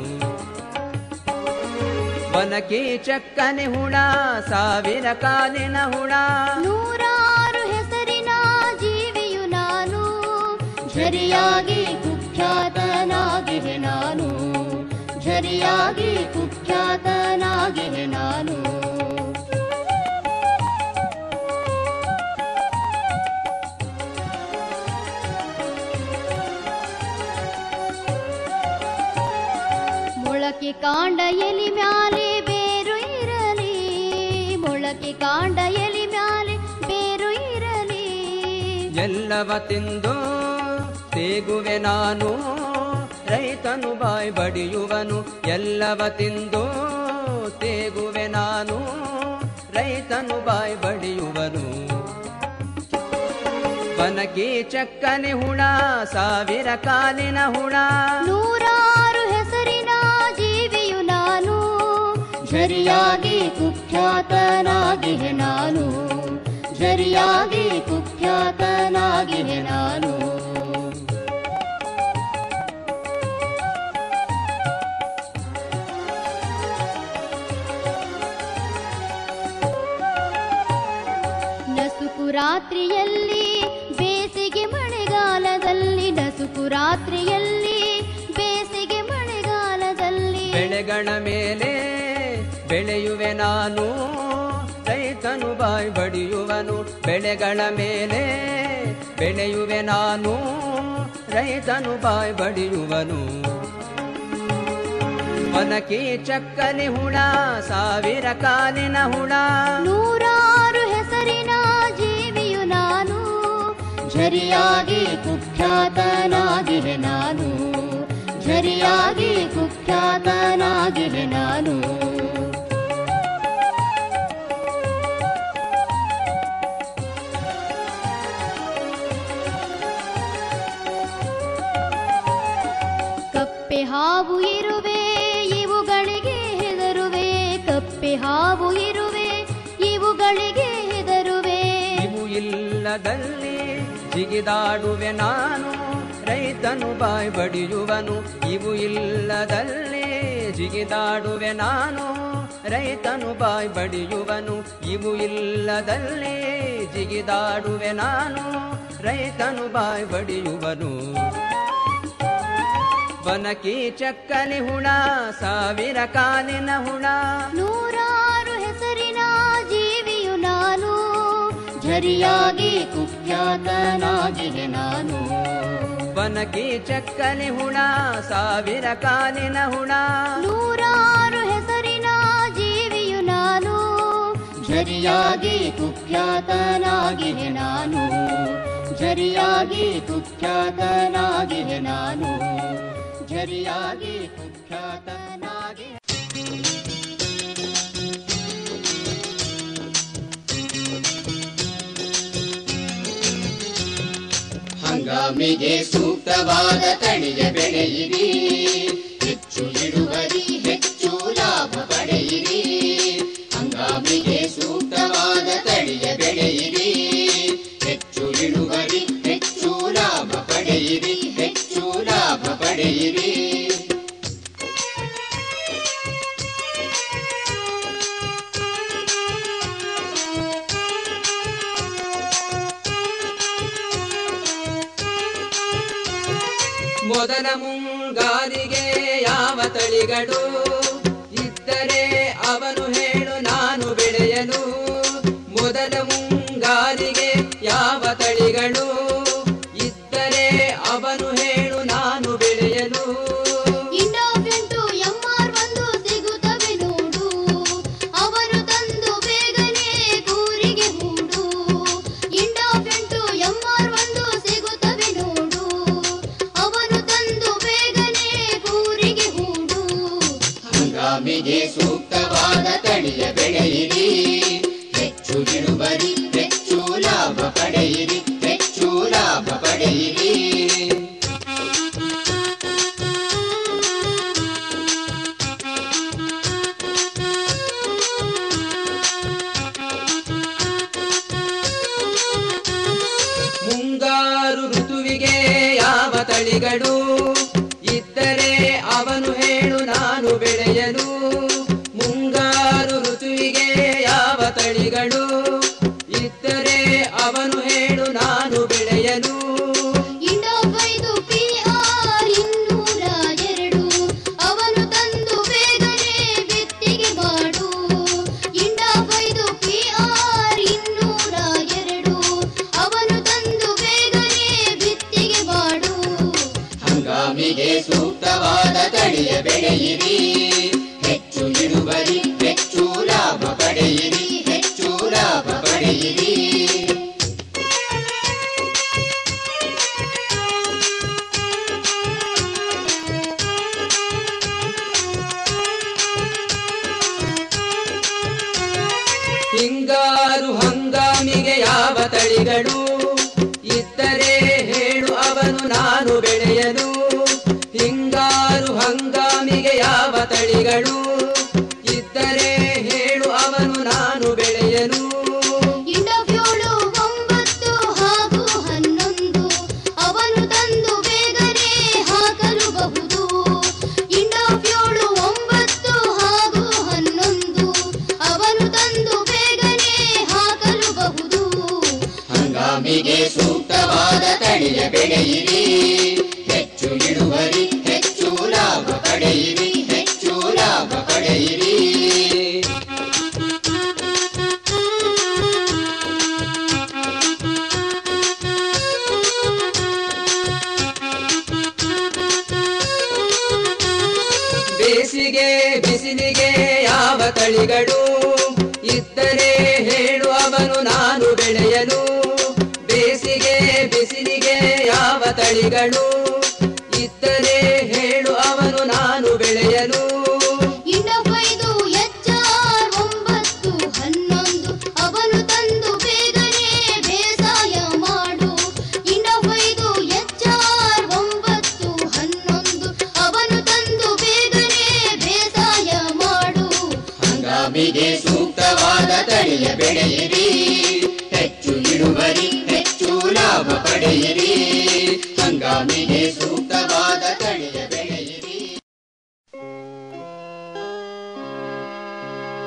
ಬನಕಿ ಚಕ್ಕನೆ ಹುಣ ಸಾವಿರ ಕಾಲಿನ ಹುಣ ನೂರಾರು ಹೆಸರಿನ ಜೀವಿಯು ನಾನು ಝರಿಯಾಗಿ ಕುಖ್ಯಾತನಾಗಿಹೆ ನಾನು ಝರಿಯಾಗಿ ಕುಖ್ಯಾತನಾಗಿಹೆ ನಾನು ಮೊಳಕೆ ಕಾಂಡ ಎಲಿ ಮ್ಯಾಲೆ ಬೇರು ಇರಲಿ ಮೊಳಕೆ ಕಾಂಡ ಎಲಿ ಮ್ಯಾಲೆ ಬೇರು ಇರಲಿ ಎಲ್ಲವ ತಿಂದು ತೇಗುವೆ ನಾನು ರೈತನು ಬಾಯ್ ಬಡಿಯುವನು ಎಲ್ಲವ ತಿಂದು ತೇಗುವೆ ನಾನು ರೈತನು ಬಾಯ್ ಬಡಿಯುವನು ಬನಕಿ ಚಕ್ಕನೆ ಹುಣ ಸಾವಿರ ಕಾಲಿನ ಹುಣ ನೂರಾರು ಹೆಸರಿನ ಜೀವಿಯು ನಾನು ಝರಿಯಾಗಿ ಕುಖ್ಯಾತನಾಗಿಹೆ ನಾನು ಝರಿಯಾಗಿ ಕುಖ್ಯಾತನಾಗಿಹೆ ನಾನು ನಸುಕು ರಾತ್ರಿಯಲ್ಲಿ ಬೇಸಿಗೆ ಮಳೆಗಾಲದಲ್ಲಿ ನಸುಕು ರಾತ್ರಿಯಲ್ಲಿ ಬೇಸಿಗೆ ಮಳೆಗಾಲದಲ್ಲಿ ಬೆಳೆಗಳ ಮೇಲೆ ಬೆಳೆಯುವೆ ನಾನು ರೈತನು ಬಾಯ್ ಬಡಿಯುವನು ಬೆಳೆಗಳ ಮೇಲೆ ಬೆಳೆಯುವೆ ನಾನು ರೈತನು ಬಾಯ್ ಬಡಿಯುವನು ಒನಕಿ ಚಕ್ಕಲಿ ಹುಣ ಸಾವಿರ ಕಾಲಿನ ಹುಣ ನೂರಾರು ಹೆಸರಿನ ಜೀವಿಯು ನಾನು ಝರಿಯಾಗಿ ಕುಖ್ಯಾತನಾಗಿಹೆ ನಾನು ಝರಿಯಾಗಿ ಕುಖ್ಯಾತನಾಗಿಹೆ ನಾನು ಕಪ್ಪೆ ಹಾವು ಇರುವೆ ಇವುಗಳಿಗೆ ಹೆದರುವೆ ಕಪ್ಪೆ ಹಾವು ಇರುವೆ ಇವುಗಳಿಗೆ ಹೆದರುವೆ ಇವು ಇಲ್ಲದಲ್ಲಿ ಜಿಗಿದಾಡುವೆ ನಾನು ರೈತನು ಬಾಯ್ ಬಡಿಯುವನು ಇವು ಇಲ್ಲದಲ್ಲಿ ಜಿಗಿದಾಡುವೆ ನಾನು ರೈತನು ಬಾಯ್ ಬಡಿಯುವನು ಇವು ಇಲ್ಲದಲ್ಲಿ ಜಿಗಿದಾಡುವೆ ನಾನು ರೈತನು ಬಾಯ್ ಬಡಿಯುವನು ಬನಕಿ ಚಕ್ಕಲಿ ಹುಣ ಸಾವಿರ ಕಾಲಿನ ಹುಣ ನೂರಾರು ಹೆಸರಿನ ಜೀವಿಯು ನಾನು ಝರಿಯಾಗಿ ಕುಖ್ಯಾತನಾಗಿವೆ ನಾನು ಬನಕಿ ಚಕ್ಕಲಿ ಹುಣ ಸಾವಿರ ಕಾಲಿನ ಹುಣ ನೂರಾರು ಹೆಸರಿನ ಜೀವಿಯು ನಾನು ಝರಿಯಾಗಿ ಕುಖ್ಯಾತನಾಗಿವೆ ನಾನು ಝರಿಯಾಗಿ ಕುಖ್ಯಾತನಾಗಿವೆ ನಾನು ಝರಿಯಾಗಿ ಕುಖ್ಯಾತನಾಗಿ ಹಂಗಾಮಿಗೆ ಸೂಕ್ತವಾದ ತಳಿಯ ಬೆಳೆಯಿರಿ ಹೆಚ್ಚು ಇಳುವರಿ ಹೆಚ್ಚು ಲಾಭ ಪಡೆಯಿರಿ ಹಂಗಾಮಿಗೆ ಸೂಕ್ತವಾದ ತಳಿಯ ಬೆಳೆಯಿರಿ ಹೆಚ್ಚು ಇಳುವರಿ ಹೆಚ್ಚು ಲಾಭ ಪಡೆಯಿರಿ ಹೆಚ್ಚು ಲಾಭ ಪಡೆಯಿರಿ ಮೊದಲ ಮುಂಗಾರಿಗೆ ಯಾವ ತಳಿಗಳು ಇದ್ದರೆ ಅವನು ಹೇಳು ನಾನು ಬೆಳೆಯಲು ಮೊದಲ ಮುಂಗಾರಿಗೆ ಯಾವ ತಳಿಗಳು ಇದ್ದರೆ ಅವನು ಹೇಳು ನಾನು ಬೆಳೆಯಲು ಇಂಡೋಫೆಂಟು ಎಂಆರ್ ಒಂದು ಸಿಗುತ್ತವೆ ನೋಡು ಅವರು ತಂದು ಬೇಗನೆ ಕೂರಿಗೆ ಹೂಡು ಇಂಡೋಫೆಂಟು ಎಂಆರ್ ಒಂದು ಸಿಗುತ್ತವೆ ನೋಡು ಅವನು ತಂದು ಬೇಗನೆ ಕೂರಿಗೆ ಹೂಡು ಹಂಗಾಮಿಗೆ ಸೂಕ್ತವಾದ ತಳಿಯ ಬೆಳೆಯಿರಿ ಹೆಚ್ಚು ಇಳುವರಿ ಹೆಚ್ಚು ಲಾಭ ಪಡೆಯಿರಿ ಹೆಚ್ಚು ಲಾಭ ಪಡೆಯಿರಿ ಮುಂಗಾರು ಋತುವಿಗೆ ಯಾವ ತಳಿಗಳು ಇದ್ದರೆ ಅವನು ಹೇಳು ನಾನು ಬೆಳೆಯಲು ಮುಂಗಾರು ಋತುವಿಗೆ ಯಾವ ತಳಿಗಳು ಇದ್ದರೆ ಅವನು ಹೇಳು ನಾನು ಬೆಳೆಯಲು ಇಂಡೋಫೈದು ಪಿಆರ್ ಇನ್ನೂರ ಎರಡು ಅವನು ತಂದು ಬೇಗನೆ ಬಿತ್ತಿಗೆ ಮಾಡು ಇಂಡೋಫೈದು ಪಿಆರ್ ಇನ್ನೂರ ಎರಡು ಅವನು ತಂದು ಬೇಗನೆ ಬಿತ್ತಿಗೆ ಮಾಡು ಹಂಗಾಮಿಗೆ ಸೂಕ್ತವಾದ ತಳಿಯ ಬೆಳೆಯಿರಿ ಹೆಚ್ಚು ಇಳುವರಿ ಹೆಚ್ಚು ಲಾಭ ಪಡೆಯಿರಿ ಹೆಚ್ಚು ಲಾಭ ಪಡೆಯಿರಿ ಹಿಂಗಾರು ಹಂಗಾಮಿಗೆ ಯಾವ ತಳಿಗಳು ಇದ್ದರೆ ಹೇಳು ಅವನು ನಾನು ಬೆಳೆಯಲು ಹಿಂಗಾರು ಹಂಗಾಮಿಗೆ ಯಾವ ತಳಿಗಳು ಇದ್ದರೆ ಹೇಳು ಅವನು ನಾನು ಬೆಳೆಯಲು ಇಂಡೋಫ್ಯೋಳು ಒಂಬತ್ತು ಹಾಗೂ ಹನ್ನೊಂದು ಅವನು ತಂದು ಬೇಗನೆ ಹಾಕಲುಬಹುದು ಇಂಡೋಫ್ಯೋಳು ಒಂಬತ್ತು ಹಾಗೂ ಹನ್ನೊಂದು ಅವನು ತಂದು ಬೇಗನೆ ಹಾಕಲುಬಹುದು ಹಂಗಾಮಿಗೆ ಸೂಕ್ತವಾದ ತಳಿಯ ಬೆಳೆಯಿರಿ ಹೆಚ್ಚು ಇಳುವರಿ ಹೆಚ್ಚು ಲಾಭ ಪಡೆಯಿರಿ ಹೆಚ್ಚು ಲಾಭ ಪಡೆಯಿರಿ ಬೇಸಿಗೆ ಬಿಸಿಲಿಗೆ ಯಾವ ತಳಿಗಳು ಇದ್ದರೆ ಹೇಳು ಅವನು ನಾನು ಬೆಳೆಯಲು ಬೇಸಿಗೆ ಬಿಸಿಲಿಗೆ ಯಾವ ತಳಿಗಳು ಇದ್ದರೆ ಹೇಳು ಅವನು ನಾನು ಬೆಳೆಯಲು ಇಂಡೋಫೈದು ಎಚ್ಆರ್ ಒಂಬತ್ತು ಹನ್ನೊಂದು ಅವನು ತಂದು ಬೇಗನೆ ಬೇಸಾಯ ಮಾಡು ಇಂಡೋಫೈದು ಎಚ್ಆರ್ ಒಂಬತ್ತು ಹನ್ನೊಂದು ಅವನು ತಂದು ಬೇಗನೆ ಬೇಸಾಯ ಮಾಡು ಹಂಗಾಮಿಗೆ ಸೂಕ್ತವಾದ ತಳಿಯ ಬೆಳೆಯಿರಿ ಹೆಚ್ಚು ಇಳುವರಿ ಹೆಚ್ಚು ಲಾಭ ಪಡೆಯಿರಿ ಹಂಗಾಮಿಗೆ ಸೂಕ್ತವಾದ ತಳಿಯ ಬೆಳೆಯಿರಿ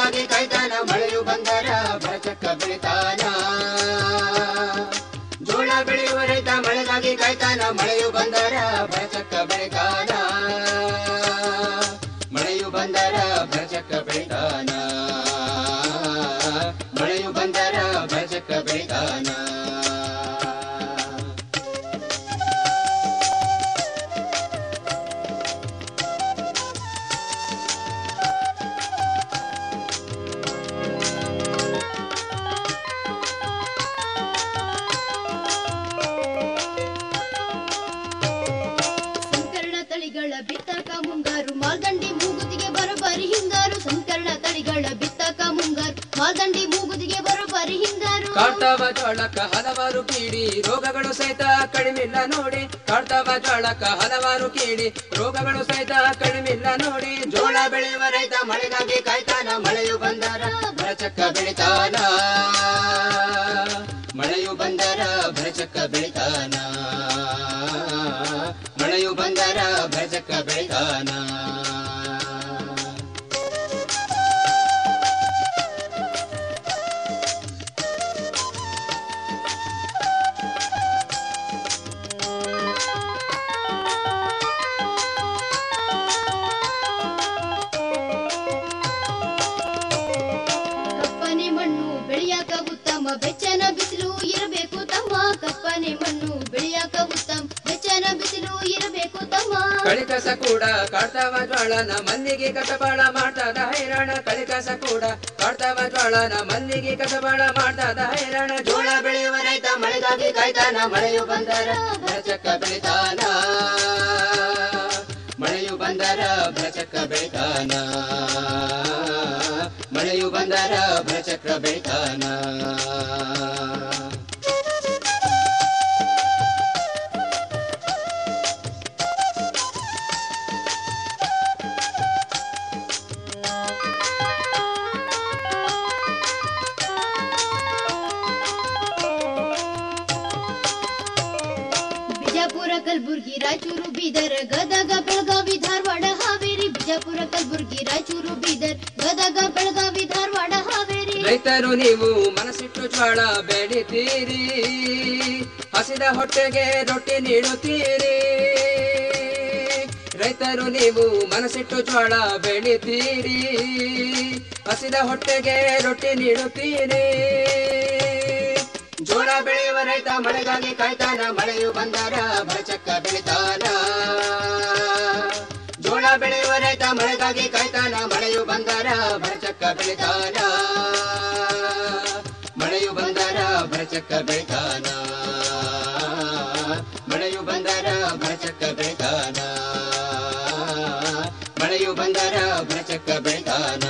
ಮಳೆಗಾಗಿ ಕಾಯ್ತಾನ ಮಳೆಯು ಬಂದರ ಬರಚಕ್ಕ ಬೆಳಿತಾನ ಜೋಳ ಬೆಳೆಯುವ ರೈತ ಮಳೆಗಾಗಿ ಕಾಯ್ತಾನ ಮಳೆಯು ಬಂದರ ಬರಚಕ್ಕ ಬೆಳಿತಾನ ಮಳೆಯು ಬಂದರ ಬರಚಕ್ಕ ಬೆಳಿತಾನ ಮಳೆಯು ಬಂದರ ಬರಚಕ್ಕ ಬೆಳಿತಾನ ಸಂಕರಣ ತಳಿಗಳ ಬಿತ್ತಕ ಮುಂಗಾರು ಮಾಲ್ದಂಡಿ ಮೂಗುತಿಗೆ ಬರೋಬ್ಬರಿ ಹಿಂಗಾರು ಸಂಕರಣ ತಳಿಗಳ ಬಿತ್ತಕ ಮುಂಗಾರು ಮಾಲ್ದಂಡಿ ಮೂಗುತಿಗೆ ಬರೋಬ್ಬರಿ ಹಿಂಗಾರು ಕಾಡ್ತಾವ ಜೋಳಕ್ಕ ಹಲವಾರು ಕೀಡಿ ರೋಗಗಳು ಸಹಿತ ಕಡಿಮಿಲ್ಲ ನೋಡಿ ಕಾಡ್ತಾವ ಜೋಳಕ್ಕ ಹಲವಾರು ಕೀಡಿ ರೋಗಗಳು ಸಹಿತ ಕಡಿಮಿಲ್ಲ ನೋಡಿ ಜೋಳ ಬೆಳೆಯುವ ರೈತ ಮಳೆಗಾಗಿ ಕಾಯ್ತಾನ ಮಳೆಯು ಬಂದರ ಬರಚಕ್ಕ ಬೆಳಿತಾನ ಮಳೆಯು ಬಂದರ ಬರಚಕ್ಕ ಬೆಳಿತಾನ ಮಳೆಯು ಬಂದರ ಬರಚಕ್ಕ ಬೆಳಿತಾನ ಕಪ್ಪನೆ ಮಣ್ಣು ಬೆಳೆಯಾಕ ಉತ್ತಮ ಬೆಚ್ಚನ ಬಿಸಿಲು ಇರಬೇಕು ತಮ್ಮ ಕಪ್ಪನೆ ಮಣ್ಣು ಬೆಳೆಯಾಕ ಉತ್ತಮ ಬೆಚ್ಚನ ಬಿಸಿಲು ಇರಬೇಕು ತಮ್ಮ ಕಳಿಕಸ ಕೂಡ ಕಾಡ್ತಾವ ಜ್ವಾಳನ ಮಲ್ಲಿಗೆ ಕಸಬಾಳ ಮಾಡ್ತದ ಹೈರಾಣ ಕಳಿಕಸ ಕೂಡ ಕಾಡ್ತಾವ ಜ್ವಾಳನ ಮಲ್ಲಿಗೆ ಕಸಬಾಳ ಮಾಡ್ತದ ಹೈರಾಣ ಜೋಳ ಬೆಳೆಯುವ ರೈತ ಮಳೆಗಾಗಿ ಕಾಯ್ತಾನ ಮಳೆಯು ಬಂದರ ಬರಚಕ್ಕ ಬೆಳಿತಾನ ಮಳೆಯು ಬಂದರ ಬರಚಕ್ಕ ಬೆಳಿತಾನ ಮಳೆಯು ಬಂದರ ಬರಚಕ್ಕ ಬೆಳಿತಾನ ಬಿಜಾಪುರ ಕಲಬುರ್ಗಿ ರಾಯಚೂರು ಬೀದರ್ ಗದಗ ಬೆಳಗಾವಿ ಧಾರವಾಡ ಹಾವೇರಿ ಬಿಜಾಪುರ ಕಲಬುರ್ಗಿ ರಾಯಚೂರು ಬೀದರ್ ಗದಗ ಬೆಳಗಾವಿ ಧಾರವಾಡ ಹಾವೇರಿ ರೈತರು ನೀವು ಮನಸ್ಸಿಟ್ಟು ಜ್ವಾಳ ಬೆಳಿತೀರಿ ಹಸಿದ ಹೊಟ್ಟೆಗೆ ರೊಟ್ಟಿ ನೀಡುತ್ತೀರಿ ರೈತರು ನೀವು ಮನಸ್ಸಿಟ್ಟು ಜ್ವಾಳ ಬೆಳಿತೀರಿ ಹಸಿದ ಹೊಟ್ಟೆಗೆ ರೊಟ್ಟಿ ನೀಡುತ್ತೀರಿ ಜೋಳ ಬೆಳೆಯುವ ರೈತ ಮಳೆಗಾಗಿ ಕಾಯ್ತಾನ ಮಳೆಯು ಬಂದರ ಬರಚಕ್ಕ ಬೆಳಿತಾನ ಜೋಳ ಬೆಳೆಯುವ ರೈತ ಮಳೆಗಾಗಿ ಕಾಯ್ತಾನ ಮಳೆಯು ಬಂದರ ಬರಚಕ್ಕ ಬೆಳಿತಾನ ಮಳೆಯು ಬಂದರ ಬರಚಕ್ಕ ಬೆಳಿತಾನ ಮಳೆಯು ಬಂದರ ಬರಚಕ್ಕ ಬೆಳಿತಾನ ಮಳೆಯು ಬಂದರ ಬರಚಕ್ಕ ಬೆಳಿತಾನ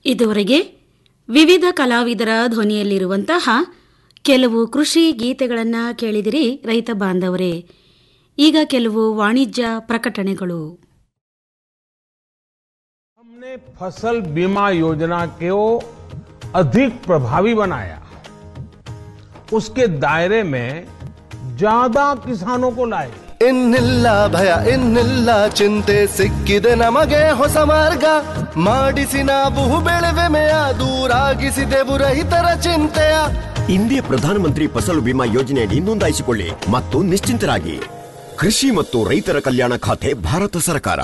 ಇದುವರೆಗೆ ವಿವಿಧ ಕಲಾವಿದರ ಧ್ವನಿಯಲ್ಲಿರುವಂತಹ ಕೆಲವು ಕೃಷಿ ಗೀತೆಗಳನ್ನು ಕೇಳಿದಿರಿ ರೈತ ಬಾಂಧವರೇ ಈಗ ಕೆಲವು ವಾಣಿಜ್ಯ ಪ್ರಕಟಣೆಗಳು हमने फसल बीमा योजना को अधिक प्रभावी बनाया उसके दायरे में ज्यादा किसानों को लाए ಇನ್ನಿಲ್ಲ ಭಯ ಇನ್ನಿಲ್ಲ ಚಿಂತೆ ಸಿಕ್ಕಿದೆ ನಮಗೆ ಹೊಸ ಮಾರ್ಗ ಮಾಡಿಸಿ ನಾವು ಬೆಳೆವೆಮೆಯ ದೂರಾಗಿಸಿದೆವು ರೈತರ ಚಿಂತೆಯ ಇಂದಿಯ ಪ್ರಧಾನಮಂತ್ರಿ ಫಸಲು ಬಿಮಾ ಯೋಜನೆಯಡಿ ನೋಂದಾಯಿಸಿಕೊಳ್ಳಿ ಮತ್ತು ನಿಶ್ಚಿಂತರಾಗಿ ಕೃಷಿ ಮತ್ತು ರೈತರ ಕಲ್ಯಾಣ ಖಾತೆ ಭಾರತ ಸರ್ಕಾರ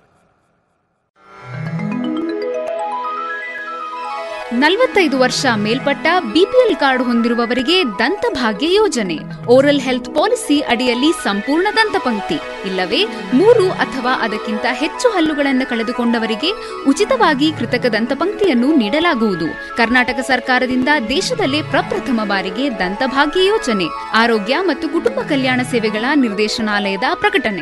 ನಲವತ್ತೈದು ವರ್ಷ ಮೇಲ್ಪಟ್ಟ ಬಿಪಿಎಲ್ ಕಾರ್ಡ್ ಹೊಂದಿರುವವರಿಗೆ ದಂತಭಾಗ್ಯ ಯೋಜನೆ ಓರಲ್ ಹೆಲ್ತ್ ಪಾಲಿಸಿ ಅಡಿಯಲ್ಲಿ ಸಂಪೂರ್ಣ ದಂತಪಂಕ್ತಿ ಇಲ್ಲವೇ ಮೂರು ಅಥವಾ ಅದಕ್ಕಿಂತ ಹೆಚ್ಚು ಹಲ್ಲುಗಳನ್ನು ಕಳೆದುಕೊಂಡವರಿಗೆ ಉಚಿತವಾಗಿ ಕೃತಕ ದಂತಪಂಕ್ತಿಯನ್ನು ನೀಡಲಾಗುವುದು ಕರ್ನಾಟಕ ಸರ್ಕಾರದಿಂದ ದೇಶದಲ್ಲೇ ಪ್ರಪ್ರಥಮ ಬಾರಿಗೆ ದಂತಭಾಗ್ಯ ಯೋಜನೆ ಆರೋಗ್ಯ ಮತ್ತು ಕುಟುಂಬ ಕಲ್ಯಾಣ ಸೇವೆಗಳ ನಿರ್ದೇಶನಾಲಯದ ಪ್ರಕಟಣೆ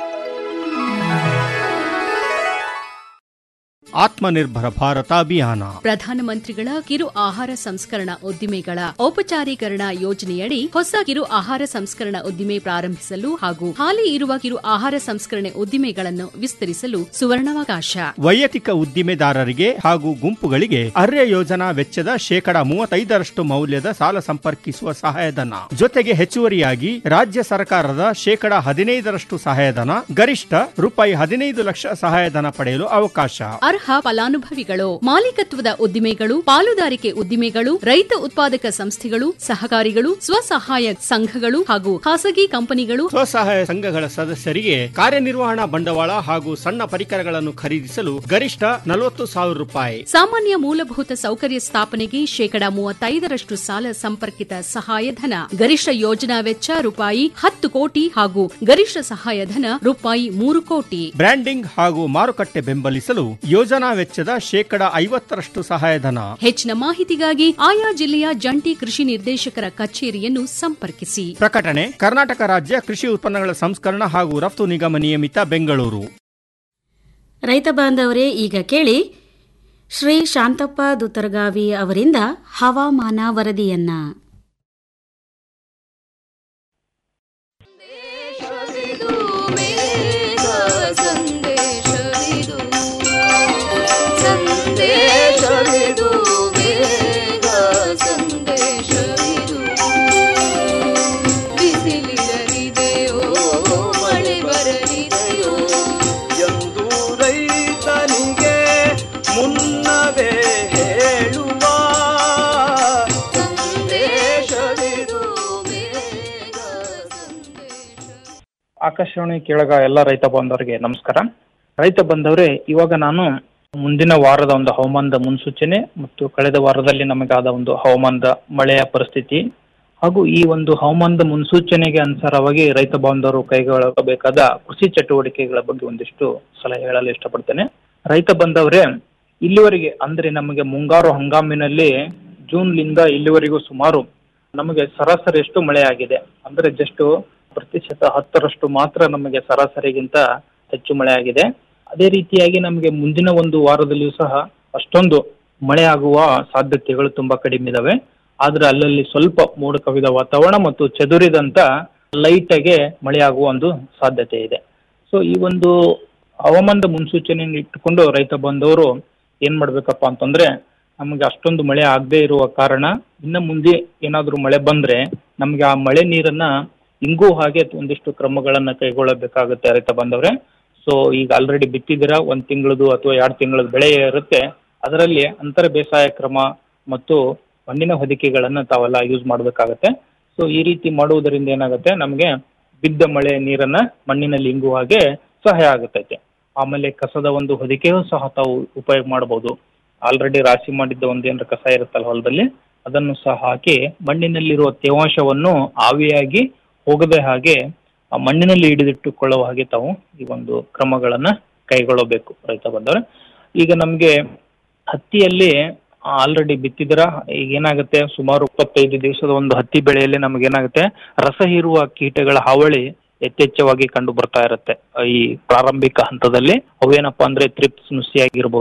ಆತ್ಮನಿರ್ಭರ ಭಾರತ ಅಭಿಯಾನ ಪ್ರಧಾನಮಂತ್ರಿಗಳ ಕಿರು ಆಹಾರ ಸಂಸ್ಕರಣಾ ಉದ್ದಿಮೆಗಳ ಔಪಚಾರೀಕರಣ ಯೋಜನೆಯಡಿ ಹೊಸ ಕಿರು ಆಹಾರ ಸಂಸ್ಕರಣಾ ಉದ್ದಿಮೆ ಪ್ರಾರಂಭಿಸಲು ಹಾಗೂ ಹಾಲಿ ಇರುವ ಕಿರು ಆಹಾರ ಸಂಸ್ಕರಣೆ ಉದ್ದಿಮೆಗಳನ್ನು ವಿಸ್ತರಿಸಲು ಸುವರ್ಣಾವಕಾಶ ವೈಯಕ್ತಿಕ ಉದ್ದಿಮೆದಾರರಿಗೆ ಹಾಗೂ ಗುಂಪುಗಳಿಗೆ ಅರ್ಯ ಯೋಜನಾ ವೆಚ್ಚದ ಶೇಕಡಾ ಮೂವತ್ತೈದರಷ್ಟು ಮೌಲ್ಯದ ಸಾಲ ಸಂಪರ್ಕಿಸುವ ಸಹಾಯಧನ ಜೊತೆಗೆ ಹೆಚ್ಚುವರಿಯಾಗಿ ರಾಜ್ಯ ಸರ್ಕಾರದ ಶೇಕಡಾ ಹದಿನೈದರಷ್ಟು ಸಹಾಯಧನ ಗರಿಷ್ಠ ರೂಪಾಯಿ ಹದಿನೈದು ಲಕ್ಷ ಸಹಾಯಧನ ಪಡೆಯಲು ಅವಕಾಶ ಅರ್ಹ ಫಲಾನುಭವಿಗಳು ಮಾಲೀಕತ್ವದ ಉದ್ದಿಮೆಗಳು ಪಾಲುದಾರಿಕೆ ಉದ್ದಿಮೆಗಳು ರೈತ ಉತ್ಪಾದಕ ಸಂಸ್ಥೆಗಳು ಸಹಕಾರಿಗಳು ಸ್ವಸಹಾಯ ಸಂಘಗಳು ಹಾಗೂ ಖಾಸಗಿ ಕಂಪನಿಗಳು ಸ್ವಸಹಾಯ ಸಂಘಗಳ ಸದಸ್ಯರಿಗೆ ಕಾರ್ಯನಿರ್ವಹಣಾ ಬಂಡವಾಳ ಹಾಗೂ ಸಣ್ಣ ಪರಿಕರಗಳನ್ನು ಖರೀದಿಸಲು ಗರಿಷ್ಠ ನಲವತ್ತು ಸಾವಿರ ರೂಪಾಯಿ ಸಾಮಾನ್ಯ ಮೂಲಭೂತ ಸೌಕರ್ಯ ಸ್ಥಾಪನೆಗೆ ಶೇಕಡಾ ಮೂವತ್ತೈದರಷ್ಟು ಸಾಲ ಸಂಪರ್ಕಿತ ಸಹಾಯಧನ ಗರಿಷ್ಠ ಯೋಜನಾ ವೆಚ್ಚ ರೂಪಾಯಿ ಹತ್ತು ಕೋಟಿ ಹಾಗೂ ಗರಿಷ್ಠ ಸಹಾಯಧನ ರೂಪಾಯಿ ಮೂರು ಕೋಟಿ ಬ್ರ್ಯಾಂಡಿಂಗ್ ಹಾಗೂ ಮಾರುಕಟ್ಟೆ ಬೆಂಬಲಿಸಲು ಯೋಜನಾ ವೆಚ್ಚದ ಶೇಕಡಾ ಐವತ್ತರಷ್ಟು ಸಹಾಯಧನ ಹೆಚ್ಚಿನ ಮಾಹಿತಿಗಾಗಿ ಆಯಾ ಜಿಲ್ಲೆಯ ಜಂಟಿ ಕೃಷಿ ನಿರ್ದೇಶಕರ ಕಚೇರಿಯನ್ನು ಸಂಪರ್ಕಿಸಿ ಪ್ರಕಟಣೆ ಕರ್ನಾಟಕ ರಾಜ್ಯ ಕೃಷಿ ಉತ್ಪನ್ನಗಳ ಸಂಸ್ಕರಣ ಹಾಗೂ ರಫ್ತು ನಿಗಮ ನಿಯಮಿತ ಬೆಂಗಳೂರು ರೈತ ಬಾಂಧವರೇ ಈಗ ಕೇಳಿ ಶ್ರೀ ಶಾಂತಪ್ಪ ದುತ್ತರಗಾವಿ ಅವರಿಂದ ಹವಾಮಾನ ವರದಿಯನ್ನ ಸಂದೇಶವಿದು ಬೇಗ ಸಂದೇಶವಿದು ಬಿಸಿಲಿರಲಿದೆಯೋ ಮಳೆ ಬರಲಿದೆಯೋ ಎಂದು ರೈತನಿಗೆ ಮುನ್ನವೇ ಹೇಳುವ ಸಂದೇಶವಿದು ಆಕಾಶವಾಣಿ ಕೇಳಗ ಎಲ್ಲ ರೈತ ಬಾಂಧವರಿಗೆ ನಮಸ್ಕಾರ ರೈತ ಬಂದವರೇ ಇವಾಗ ನಾನು ಮುಂದಿನ ವಾರದ ಒಂದು ಹವಾಮಾನದ ಮುನ್ಸೂಚನೆ ಮತ್ತು ಕಳೆದ ವಾರದಲ್ಲಿ ನಮಗಾದ ಒಂದು ಹವಾಮಾನದ ಮಳೆಯ ಪರಿಸ್ಥಿತಿ ಹಾಗೂ ಈ ಒಂದು ಹವಾಮಾನದ ಮುನ್ಸೂಚನೆಗೆ ಅನುಸಾರವಾಗಿ ರೈತ ಬಾಂಧವರು ಕೈಗೊಳ್ಳಬೇಕಾದ ಕೃಷಿ ಚಟುವಟಿಕೆಗಳ ಬಗ್ಗೆ ಒಂದಿಷ್ಟು ಸಲಹೆ ಹೇಳಲು ಇಷ್ಟಪಡ್ತೇನೆ ರೈತ ಬಂದವರೇ ಇಲ್ಲಿವರೆಗೆ ಅಂದ್ರೆ ನಮಗೆ ಮುಂಗಾರು ಹಂಗಾಮಿನಲ್ಲಿ ಜೂನ್ಲಿಂದ ಇಲ್ಲಿವರೆಗೂ ಸುಮಾರು ನಮಗೆ ಸರಾಸರಿ ಎಷ್ಟು ಮಳೆ ಆಗಿದೆ ಅಂದ್ರೆ ಜಸ್ಟ್ ಪ್ರತಿಶತ ಹತ್ತರಷ್ಟು ಮಾತ್ರ ನಮಗೆ ಸರಾಸರಿಗಿಂತ ಹೆಚ್ಚು ಮಳೆ ಆಗಿದೆ ಅದೇ ರೀತಿಯಾಗಿ ನಮಗೆ ಮುಂದಿನ ಒಂದು ವಾರದಲ್ಲಿಯೂ ಸಹ ಅಷ್ಟೊಂದು ಮಳೆ ಆಗುವ ಸಾಧ್ಯತೆಗಳು ತುಂಬಾ ಕಡಿಮೆ ಇದಾವೆ ಆದ್ರೆ ಅಲ್ಲಲ್ಲಿ ಸ್ವಲ್ಪ ಮೋಡ ಕವಿದ ವಾತಾವರಣ ಮತ್ತು ಚದುರಿದಂತ ಲೈಟ್ ಆಗಿ ಮಳೆ ಆಗುವ ಒಂದು ಸಾಧ್ಯತೆ ಇದೆ ಸೊ ಈ ಒಂದು ಹವಾಮಾನದ ಮುನ್ಸೂಚನೆಯನ್ನು ಇಟ್ಟುಕೊಂಡು ರೈತ ಬಂದವರು ಏನ್ ಮಾಡ್ಬೇಕಪ್ಪ ಅಂತಂದ್ರೆ ನಮಗೆ ಅಷ್ಟೊಂದು ಮಳೆ ಆಗದೆ ಇರುವ ಕಾರಣ ಇನ್ನು ಮುಂದೆ ಏನಾದ್ರೂ ಮಳೆ ಬಂದ್ರೆ ನಮಗೆ ಆ ಮಳೆ ನೀರನ್ನ ಇಂಗು ಹಾಗೆ ಒಂದಿಷ್ಟು ಕ್ರಮಗಳನ್ನ ಕೈಗೊಳ್ಳಬೇಕಾಗುತ್ತೆ ರೈತ ಬಂದವ್ರೆ ಸೊ ಈಗ ಆಲ್ರೆಡಿ ಬಿತ್ತಿದ್ದೀರಾ ಒಂದ್ ತಿಂಗಳದು ಅಥವಾ ಎರಡು ತಿಂಗಳದ ಬೆಳೆ ಇರುತ್ತೆ ಅದರಲ್ಲಿ ಅಂತರ ಬೇಸಾಯ ಕ್ರಮ ಮತ್ತು ಮಣ್ಣಿನ ಹೊದಿಕೆಗಳನ್ನ ತಾವೆಲ್ಲ ಯೂಸ್ ಮಾಡಬೇಕಾಗತ್ತೆ ಸೊ ಈ ರೀತಿ ಮಾಡುವುದರಿಂದ ಏನಾಗುತ್ತೆ ನಮಗೆ ಬಿದ್ದ ಮಳೆ ನೀರನ್ನ ಮಣ್ಣಿನಲ್ಲಿ ಇಂಗುವ ಹಾಗೆ ಸಹಾಯ ಆಗುತ್ತೈತೆ ಆಮೇಲೆ ಕಸದ ಒಂದು ಹೊದಿಕೆಯೂ ಸಹ ತಾವು ಉಪಯೋಗ ಮಾಡಬಹುದು ಆಲ್ರೆಡಿ ರಾಶಿ ಮಾಡಿದ್ದ ಒಂದೇನಾರ ಕಸ ಇರುತ್ತಲ್ಲ ಹೊಲದಲ್ಲಿ ಅದನ್ನು ಸಹ ಹಾಕಿ ಮಣ್ಣಿನಲ್ಲಿರುವ ತೇವಾಂಶವನ್ನು ಆವಿಯಾಗಿ ಹೋಗದೆ ಹಾಗೆ ಆ ಮಣ್ಣಿನಲ್ಲಿ ಹಿಡಿದಿಟ್ಟುಕೊಳ್ಳುವ ಹಾಗೆ ತಾವು ಈ ಒಂದು ಕ್ರಮಗಳನ್ನ ಕೈಗೊಳ್ಳಬೇಕು ರೈತ ಬಂದವರು ಈಗ ನಮ್ಗೆ ಹತ್ತಿಯಲ್ಲಿ ಆಲ್ರೆಡಿ ಬಿತ್ತಿದ್ರ ಈಗ ಏನಾಗುತ್ತೆ ಸುಮಾರು ಇಪ್ಪತ್ತೈದು ದಿವಸದ ಒಂದು ಹತ್ತಿ ಬೆಳೆಯಲ್ಲಿ ನಮ್ಗೆ ಏನಾಗುತ್ತೆ ರಸ ಹೀರುವ ಕೀಟಗಳ ಹಾವಳಿ ಯಥೇಚ್ಛವಾಗಿ ಕಂಡು ಬರ್ತಾ ಇರುತ್ತೆ ಈ ಪ್ರಾರಂಭಿಕ ಹಂತದಲ್ಲಿ ಅವೇನಪ್ಪಾ ಅಂದ್ರೆ ತ್ರಿಪ್ಸ್ ನುಸಿ ಆಗಿರ್ಬೋದು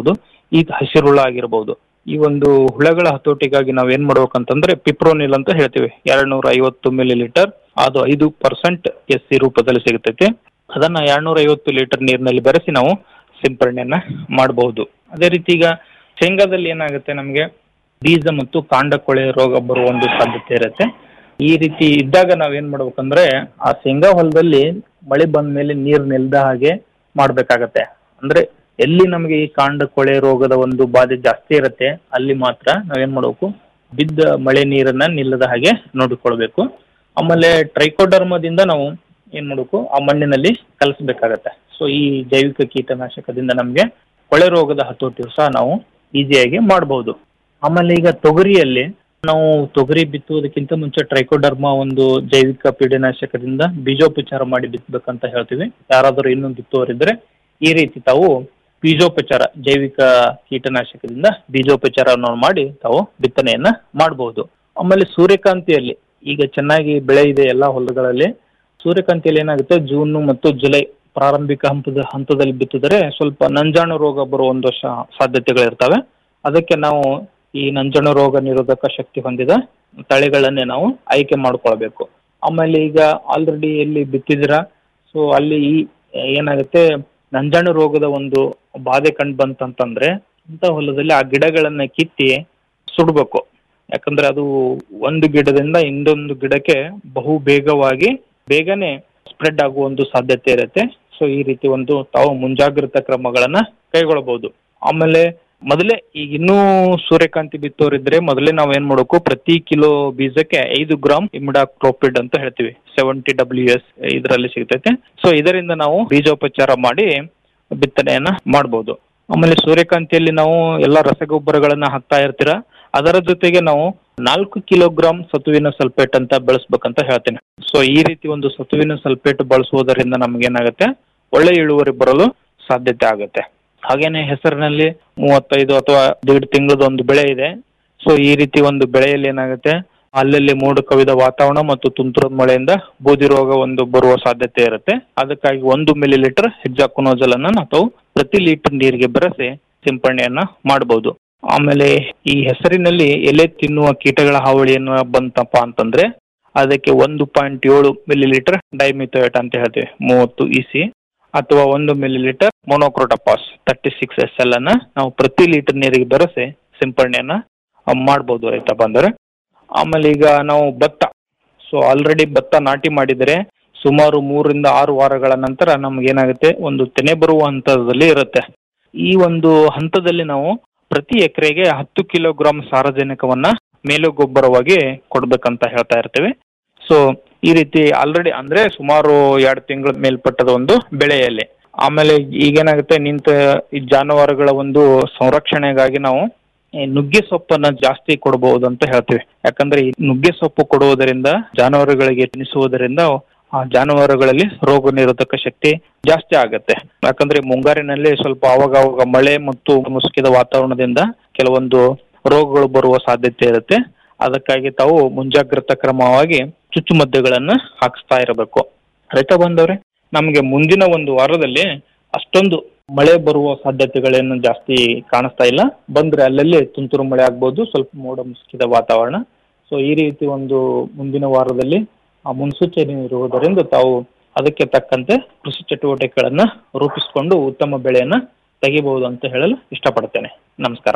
ಈಗ ಹಸಿರುಳ ಆಗಿರ್ಬೋದು ಈ ಒಂದು ಹುಳಗಳ ಹತೋಟಿಗಾಗಿ ನಾವ್ ಏನ್ ಮಾಡ್ಬೇಕಂತಂದ್ರೆ ಪಿಪ್ರೋನಿಲ್ ಅಂತ ಹೇಳ್ತೀವಿ ಎರಡ್ ನೂರ ಐವತ್ತು ಮಿಲಿ ಲೀಟರ್ ಅದು ಐದು ಪರ್ಸೆಂಟ್ ಎಸ್ ಸಿ ರೂಪದಲ್ಲಿ ಸಿಗುತ್ತೈತಿ ಅದನ್ನ ಎರಡ್ನೂರ ಐವತ್ತು ಲೀಟರ್ ನೀರಿನಲ್ಲಿ ಬೆರೆಸಿ ನಾವು ಸಿಂಪರಣೆಯನ್ನ ಮಾಡಬಹುದು ಅದೇ ರೀತಿ ಈಗ ಶೇಂಗಾದಲ್ಲಿ ಏನಾಗುತ್ತೆ ನಮಗೆ ಬೀಜ ಮತ್ತು ಕಾಂಡ ಕೊಳೆ ರೋಗ ಬರುವ ಒಂದು ಸಾಧ್ಯತೆ ಇರುತ್ತೆ ಈ ರೀತಿ ಇದ್ದಾಗ ನಾವ್ ಏನ್ ಮಾಡ್ಬೇಕಂದ್ರೆ ಆ ಶೇಂಗಾ ಹೊಲದಲ್ಲಿ ಮಳೆ ಬಂದ ಮೇಲೆ ನೀರು ನಿಲ್ದ ಹಾಗೆ ಮಾಡ್ಬೇಕಾಗತ್ತೆ ಅಂದ್ರೆ ಎಲ್ಲಿ ನಮಗೆ ಈ ಕಾಂಡ ಕೊಳೆ ರೋಗದ ಒಂದು ಬಾಧೆ ಜಾಸ್ತಿ ಇರುತ್ತೆ ಅಲ್ಲಿ ಮಾತ್ರ ನಾವೇನ್ ಮಾಡ್ಬೇಕು ಬಿದ್ದ ಮಳೆ ನೀರನ್ನ ನಿಲ್ಲದ ಹಾಗೆ ನೋಡಿಕೊಳ್ಬೇಕು ಆಮೇಲೆ ಟ್ರೈಕೋಡರ್ಮದಿಂದ ನಾವು ಏನ್ ಮಾಡ್ಬೇಕು ಆ ಮಣ್ಣಿನಲ್ಲಿ ಕಲಸಬೇಕಾಗತ್ತೆ ಸೊ ಈ ಜೈವಿಕ ಕೀಟನಾಶಕದಿಂದ ನಮಗೆ ಕೊಳೆ ರೋಗದ ಹತೋಟಿಯು ಸಹ ನಾವು ಈಸಿಯಾಗಿ ಮಾಡಬಹುದು ಆಮೇಲೆ ಈಗ ತೊಗರಿಯಲ್ಲಿ ನಾವು ತೊಗರಿ ಬಿತ್ತುವುದಕ್ಕಿಂತ ಮುಂಚೆ ಟ್ರೈಕೋಡರ್ಮಾ ಒಂದು ಜೈವಿಕ ಪೀಡನಾಶಕದಿಂದ ಬೀಜೋಪಚಾರ ಮಾಡಿ ಬಿತ್ತಬೇಕಂತ ಹೇಳ್ತೀವಿ ಯಾರಾದರೂ ಇನ್ನೂ ಬಿತ್ತುವರಿದ್ರೆ ಈ ರೀತಿ ತಾವು ಬೀಜೋಪಚಾರ ಜೈವಿಕ ಕೀಟನಾಶಕದಿಂದ ಬೀಜೋಪಚಾರವನ್ನು ಮಾಡಿ ತಾವು ಬಿತ್ತನೆಯನ್ನ ಮಾಡಬಹುದು ಆಮೇಲೆ ಸೂರ್ಯಕಾಂತಿಯಲ್ಲಿ ಈಗ ಚೆನ್ನಾಗಿ ಬೆಳೆ ಇದೆ ಎಲ್ಲಾ ಹೊಲಗಳಲ್ಲಿ ಸೂರ್ಯಕಾಂತಿಯಲ್ಲಿ ಏನಾಗುತ್ತೆ ಜೂನ್ ಮತ್ತು ಜುಲೈ ಪ್ರಾರಂಭಿಕ ಹಂತದ ಹಂತದಲ್ಲಿ ಬಿತ್ತಿದರೆ ಸ್ವಲ್ಪ ನಂಜಾಣು ರೋಗ ಬರುವ ಒಂದು ಶಾ- ಸಾಧ್ಯತೆಗಳಿರ್ತವೆ ಅದಕ್ಕೆ ನಾವು ಈ ನಂಜಾಣು ರೋಗ ನಿರೋಧಕ ಶಕ್ತಿ ಹೊಂದಿದ ತಳಿಗಳನ್ನೇ ನಾವು ಆಯ್ಕೆ ಮಾಡ್ಕೊಳ್ಬೇಕು ಆಮೇಲೆ ಈಗ ಆಲ್ರೆಡಿ ಎಲ್ಲಿ ಬಿತ್ತಿದಿರಾ ಸೊ ಅಲ್ಲಿ ಈ ಏನಾಗುತ್ತೆ ನಂಜಾಣು ರೋಗದ ಒಂದು ಬಾಧೆ ಕಂಡು ಬಂತಂತಂದ್ರೆ ಇಂಥ ಹೊಲದಲ್ಲಿ ಆ ಗಿಡಗಳನ್ನ ಕಿತ್ತಿ ಸುಡ್ಬೇಕು ಯಾಕಂದ್ರೆ ಅದು ಒಂದು ಗಿಡದಿಂದ ಇನ್ನೊಂದು ಗಿಡಕ್ಕೆ ಬಹು ಬೇಗವಾಗಿ ಬೇಗನೆ ಸ್ಪ್ರೆಡ್ ಆಗುವ ಒಂದು ಸಾಧ್ಯತೆ ಇರುತ್ತೆ ಸೊ ಈ ರೀತಿ ಒಂದು ತಾವು ಮುಂಜಾಗ್ರತಾ ಕ್ರಮಗಳನ್ನ ಕೈಗೊಳ್ಳಬಹುದು ಆಮೇಲೆ ಮೊದಲೇ ಈಗ ಇನ್ನೂ ಸೂರ್ಯಕಾಂತಿ ಬಿತ್ತೋರಿದ್ರೆ ಮೊದಲೇ ನಾವ್ ಏನ್ ಮಾಡಬೇಕು ಪ್ರತಿ ಕಿಲೋ ಬೀಜಕ್ಕೆ ಐದು ಗ್ರಾಮ್ ಇಮಿಡಾಕ್ರೋಪಿಡ್ ಅಂತ ಹೇಳ್ತೀವಿ ಸೆವೆಂಟಿ ಡಬ್ಲ್ಯೂ ಎಸ್ ಇದರಲ್ಲಿ ಸಿಗ್ತೈತೆ ಸೊ ಇದರಿಂದ ನಾವು ಬೀಜೋಪಚಾರ ಮಾಡಿ ಬಿತ್ತನೆಯನ್ನ ಮಾಡಬಹುದು ಆಮೇಲೆ ಸೂರ್ಯಕಾಂತಿಯಲ್ಲಿ ನಾವು ಎಲ್ಲಾ ರಸಗೊಬ್ಬರಗಳನ್ನ ಹಾಕ್ತಾ ಇರ್ತೀರಾ ಅದರ ಜೊತೆಗೆ ನಾವು ನಾಲ್ಕು ಕಿಲೋಗ್ರಾಮ್ ಸತುವಿನ ಸಲ್ಫೇಟ್ ಅಂತ ಬೆಳೆಸ್ಬೇಕಂತ ಹೇಳ್ತೀನಿ ಸೊ ಈ ರೀತಿ ಒಂದು ಸತುವಿನ ಸಲ್ಫೇಟ್ ಬಳಸುವುದರಿಂದ ನಮಗೇನಾಗುತ್ತೆ ಒಳ್ಳೆ ಇಳುವರಿ ಬರಲು ಸಾಧ್ಯತೆ ಆಗುತ್ತೆ ಹಾಗೇನೆ ಹೆಸರಿನಲ್ಲಿ ಮೂವತ್ತೈದು ಅಥವಾ ದೇಡ್ ತಿಂಗಳದ ಒಂದು ಬೆಳೆ ಇದೆ ಸೊ ಈ ರೀತಿ ಒಂದು ಬೆಳೆಯಲ್ಲಿ ಏನಾಗುತ್ತೆ ಅಲ್ಲಲ್ಲಿ ಮೋಡ ಕವಿದ ವಾತಾವರಣ ಮತ್ತು ತುಂತುರು ಮಳೆಯಿಂದ ಬೂದಿ ರೋಗ ಒಂದು ಬರುವ ಸಾಧ್ಯತೆ ಇರುತ್ತೆ ಅದಕ್ಕಾಗಿ ಒಂದು ಮಿಲಿ ಲೀಟರ್ ಹೆಜ್ಜಾಕುನೋಜಲ್ ಅನ್ನ ನಾವು ಪ್ರತಿ ಲೀಟರ್ ನೀರಿಗೆ ಬೆರೆಸಿ ಸಿಂಪರಣೆಯನ್ನ ಮಾಡಬಹುದು ಆಮೇಲೆ ಈ ಹೆಸರಿನಲ್ಲಿ ಎಲೆ ತಿನ್ನುವ ಕೀಟಗಳ ಹಾವಳಿಯನ್ನು ಬಂತಪ್ಪ ಅಂತಂದ್ರೆ ಅದಕ್ಕೆ ಒಂದು ಪಾಯಿಂಟ್ ಏಳು ಮಿಲಿ ಲೀಟರ್ ಡೈಮಿಥೋಯೇಟ್ ಅಂತ ಹೇಳ್ತೀವಿ ಮೂವತ್ತು ಇಸಿ ಅಥವಾ ಒಂದು millilitre monocrotophos thirty six S L ಅನ್ನ ನಾವು ಪ್ರತಿ ಲೀಟರ್ ನೀರಿಗೆ ಬೆರೆಸಿ ಸಿಂಪರಣೆಯನ್ನ ಮಾಡ್ಬೋದು ರೈತ ಬಂದರೆ ಆಮೇಲೆ ಈಗ ನಾವು ಭತ್ತ ಸೊ ಆಲ್ರೆಡಿ ಭತ್ತ ನಾಟಿ ಮಾಡಿದರೆ ಸುಮಾರು ಮೂರರಿಂದ ಆರು ವಾರಗಳ ನಂತರ ನಮ್ಗೆ ಏನಾಗುತ್ತೆ ಒಂದು ತೆನೆ ಬರುವ ಹಂತದಲ್ಲಿ ಇರುತ್ತೆ ಈ ಒಂದು ಹಂತದಲ್ಲಿ ನಾವು ಪ್ರತಿ ಎಕರೆಗೆ ಹತ್ತು ಕಿಲೋಗ್ರಾಂ ಸಾರಜನಕವನ್ನ ಮೇಲು ಗೊಬ್ಬರವಾಗಿ ಕೊಡ್ಬೇಕಂತ ಹೇಳ್ತಾ ಇರ್ತೀವಿ ಸೊ ಈ ರೀತಿ ಆಲ್ರೆಡಿ ಅಂದ್ರೆ ಸುಮಾರು ಎರಡು ತಿಂಗಳ ಮೇಲ್ಪಟ್ಟದ ಒಂದು ಬೆಳೆಯಲ್ಲಿ ಆಮೇಲೆ ಈಗೇನಾಗುತ್ತೆ ನಿಂತ ಈ ಜಾನುವಾರುಗಳ ಒಂದು ಸಂರಕ್ಷಣೆಗಾಗಿ ನಾವು ಈ ನುಗ್ಗೆ ಸೊಪ್ಪನ್ನ ಜಾಸ್ತಿ ಕೊಡಬಹುದು ಅಂತ ಹೇಳ್ತೀವಿ ಯಾಕಂದ್ರೆ ಈ ನುಗ್ಗೆ ಸೊಪ್ಪು ಕೊಡುವುದರಿಂದ ಜಾನುವಾರುಗಳಿಗೆ ತಿನ್ನಿಸುವುದರಿಂದ ಆ ಜಾನುವಾರುಗಳಲ್ಲಿ ರೋಗ ನಿರೋಧಕ ಶಕ್ತಿ ಜಾಸ್ತಿ ಆಗತ್ತೆ ಯಾಕಂದ್ರೆ ಮುಂಗಾರಿನಲ್ಲಿ ಸ್ವಲ್ಪ ಅವಾಗ ಅವಾಗ ಮಳೆ ಮತ್ತು ಮುಸುಕಿದ ವಾತಾವರಣದಿಂದ ಕೆಲವೊಂದು ರೋಗಗಳು ಬರುವ ಸಾಧ್ಯತೆ ಇರುತ್ತೆ ಅದಕ್ಕಾಗಿ ತಾವು ಮುಂಜಾಗ್ರತಾ ಕ್ರಮವಾಗಿ ಚುಚ್ಚುಮದ್ದುಗಳನ್ನ ಹಾಕಿಸ್ತಾ ಇರಬೇಕು ರೈತ ಬಂದವ್ರೆ ನಮಗೆ ಮುಂದಿನ ಒಂದು ವಾರದಲ್ಲಿ ಅಷ್ಟೊಂದು ಮಳೆ ಬರುವ ಸಾಧ್ಯತೆಗಳೇನು ಜಾಸ್ತಿ ಕಾಣಿಸ್ತಾ ಇಲ್ಲ ಬಂದ್ರೆ ಅಲ್ಲಲ್ಲಿ ತುಂತುರು ಮಳೆ ಆಗ್ಬೋದು ಸ್ವಲ್ಪ ಮೋಡ ಮುಸುಕಿದ ವಾತಾವರಣ ಸೊ ಈ ರೀತಿ ಒಂದು ಮುಂದಿನ ವಾರದಲ್ಲಿ ಆ ಮುನ್ಸೂಚನೆ ಇರುವುದರಿಂದ ತಾವು ಅದಕ್ಕೆ ತಕ್ಕಂತೆ ಕೃಷಿ ಚಟುವಟಿಕೆಗಳನ್ನ ರೂಪಿಸಿಕೊಂಡು ಉತ್ತಮ ಬೆಳೆಯನ್ನ ತೆಗಿಬಹುದು ಅಂತ ಹೇಳಲು ಇಷ್ಟಪಡ್ತೇನೆ ನಮಸ್ಕಾರ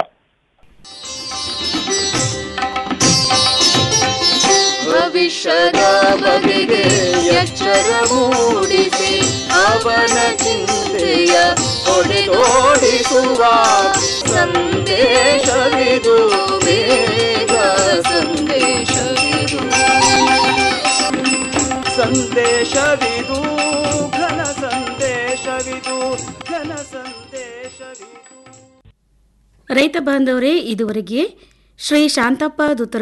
ಭವಿಷ್ಯದ ಬಗೆಗೆ ಎಚ್ಚರ ಮೂಡಿಸಿ ಅವನ ಚಿಂತೆಯ ಹೊಡೆದೋಡಿಸುವ ಸಂದೇಶವಿದು ಬೇಗ ಸಂದೇಶವಿದು ಸಂದೇಶವಿದು ಘನ ಸಂದೇಶವಿದು ಘನ ಸಂದೇಶವಿದು ರೈತ ಬಾಂಧವರೇ ಇದುವರೆಗೆ ಶ್ರೀ ಶಾಂತಪ್ಪ ದುತ್ತರ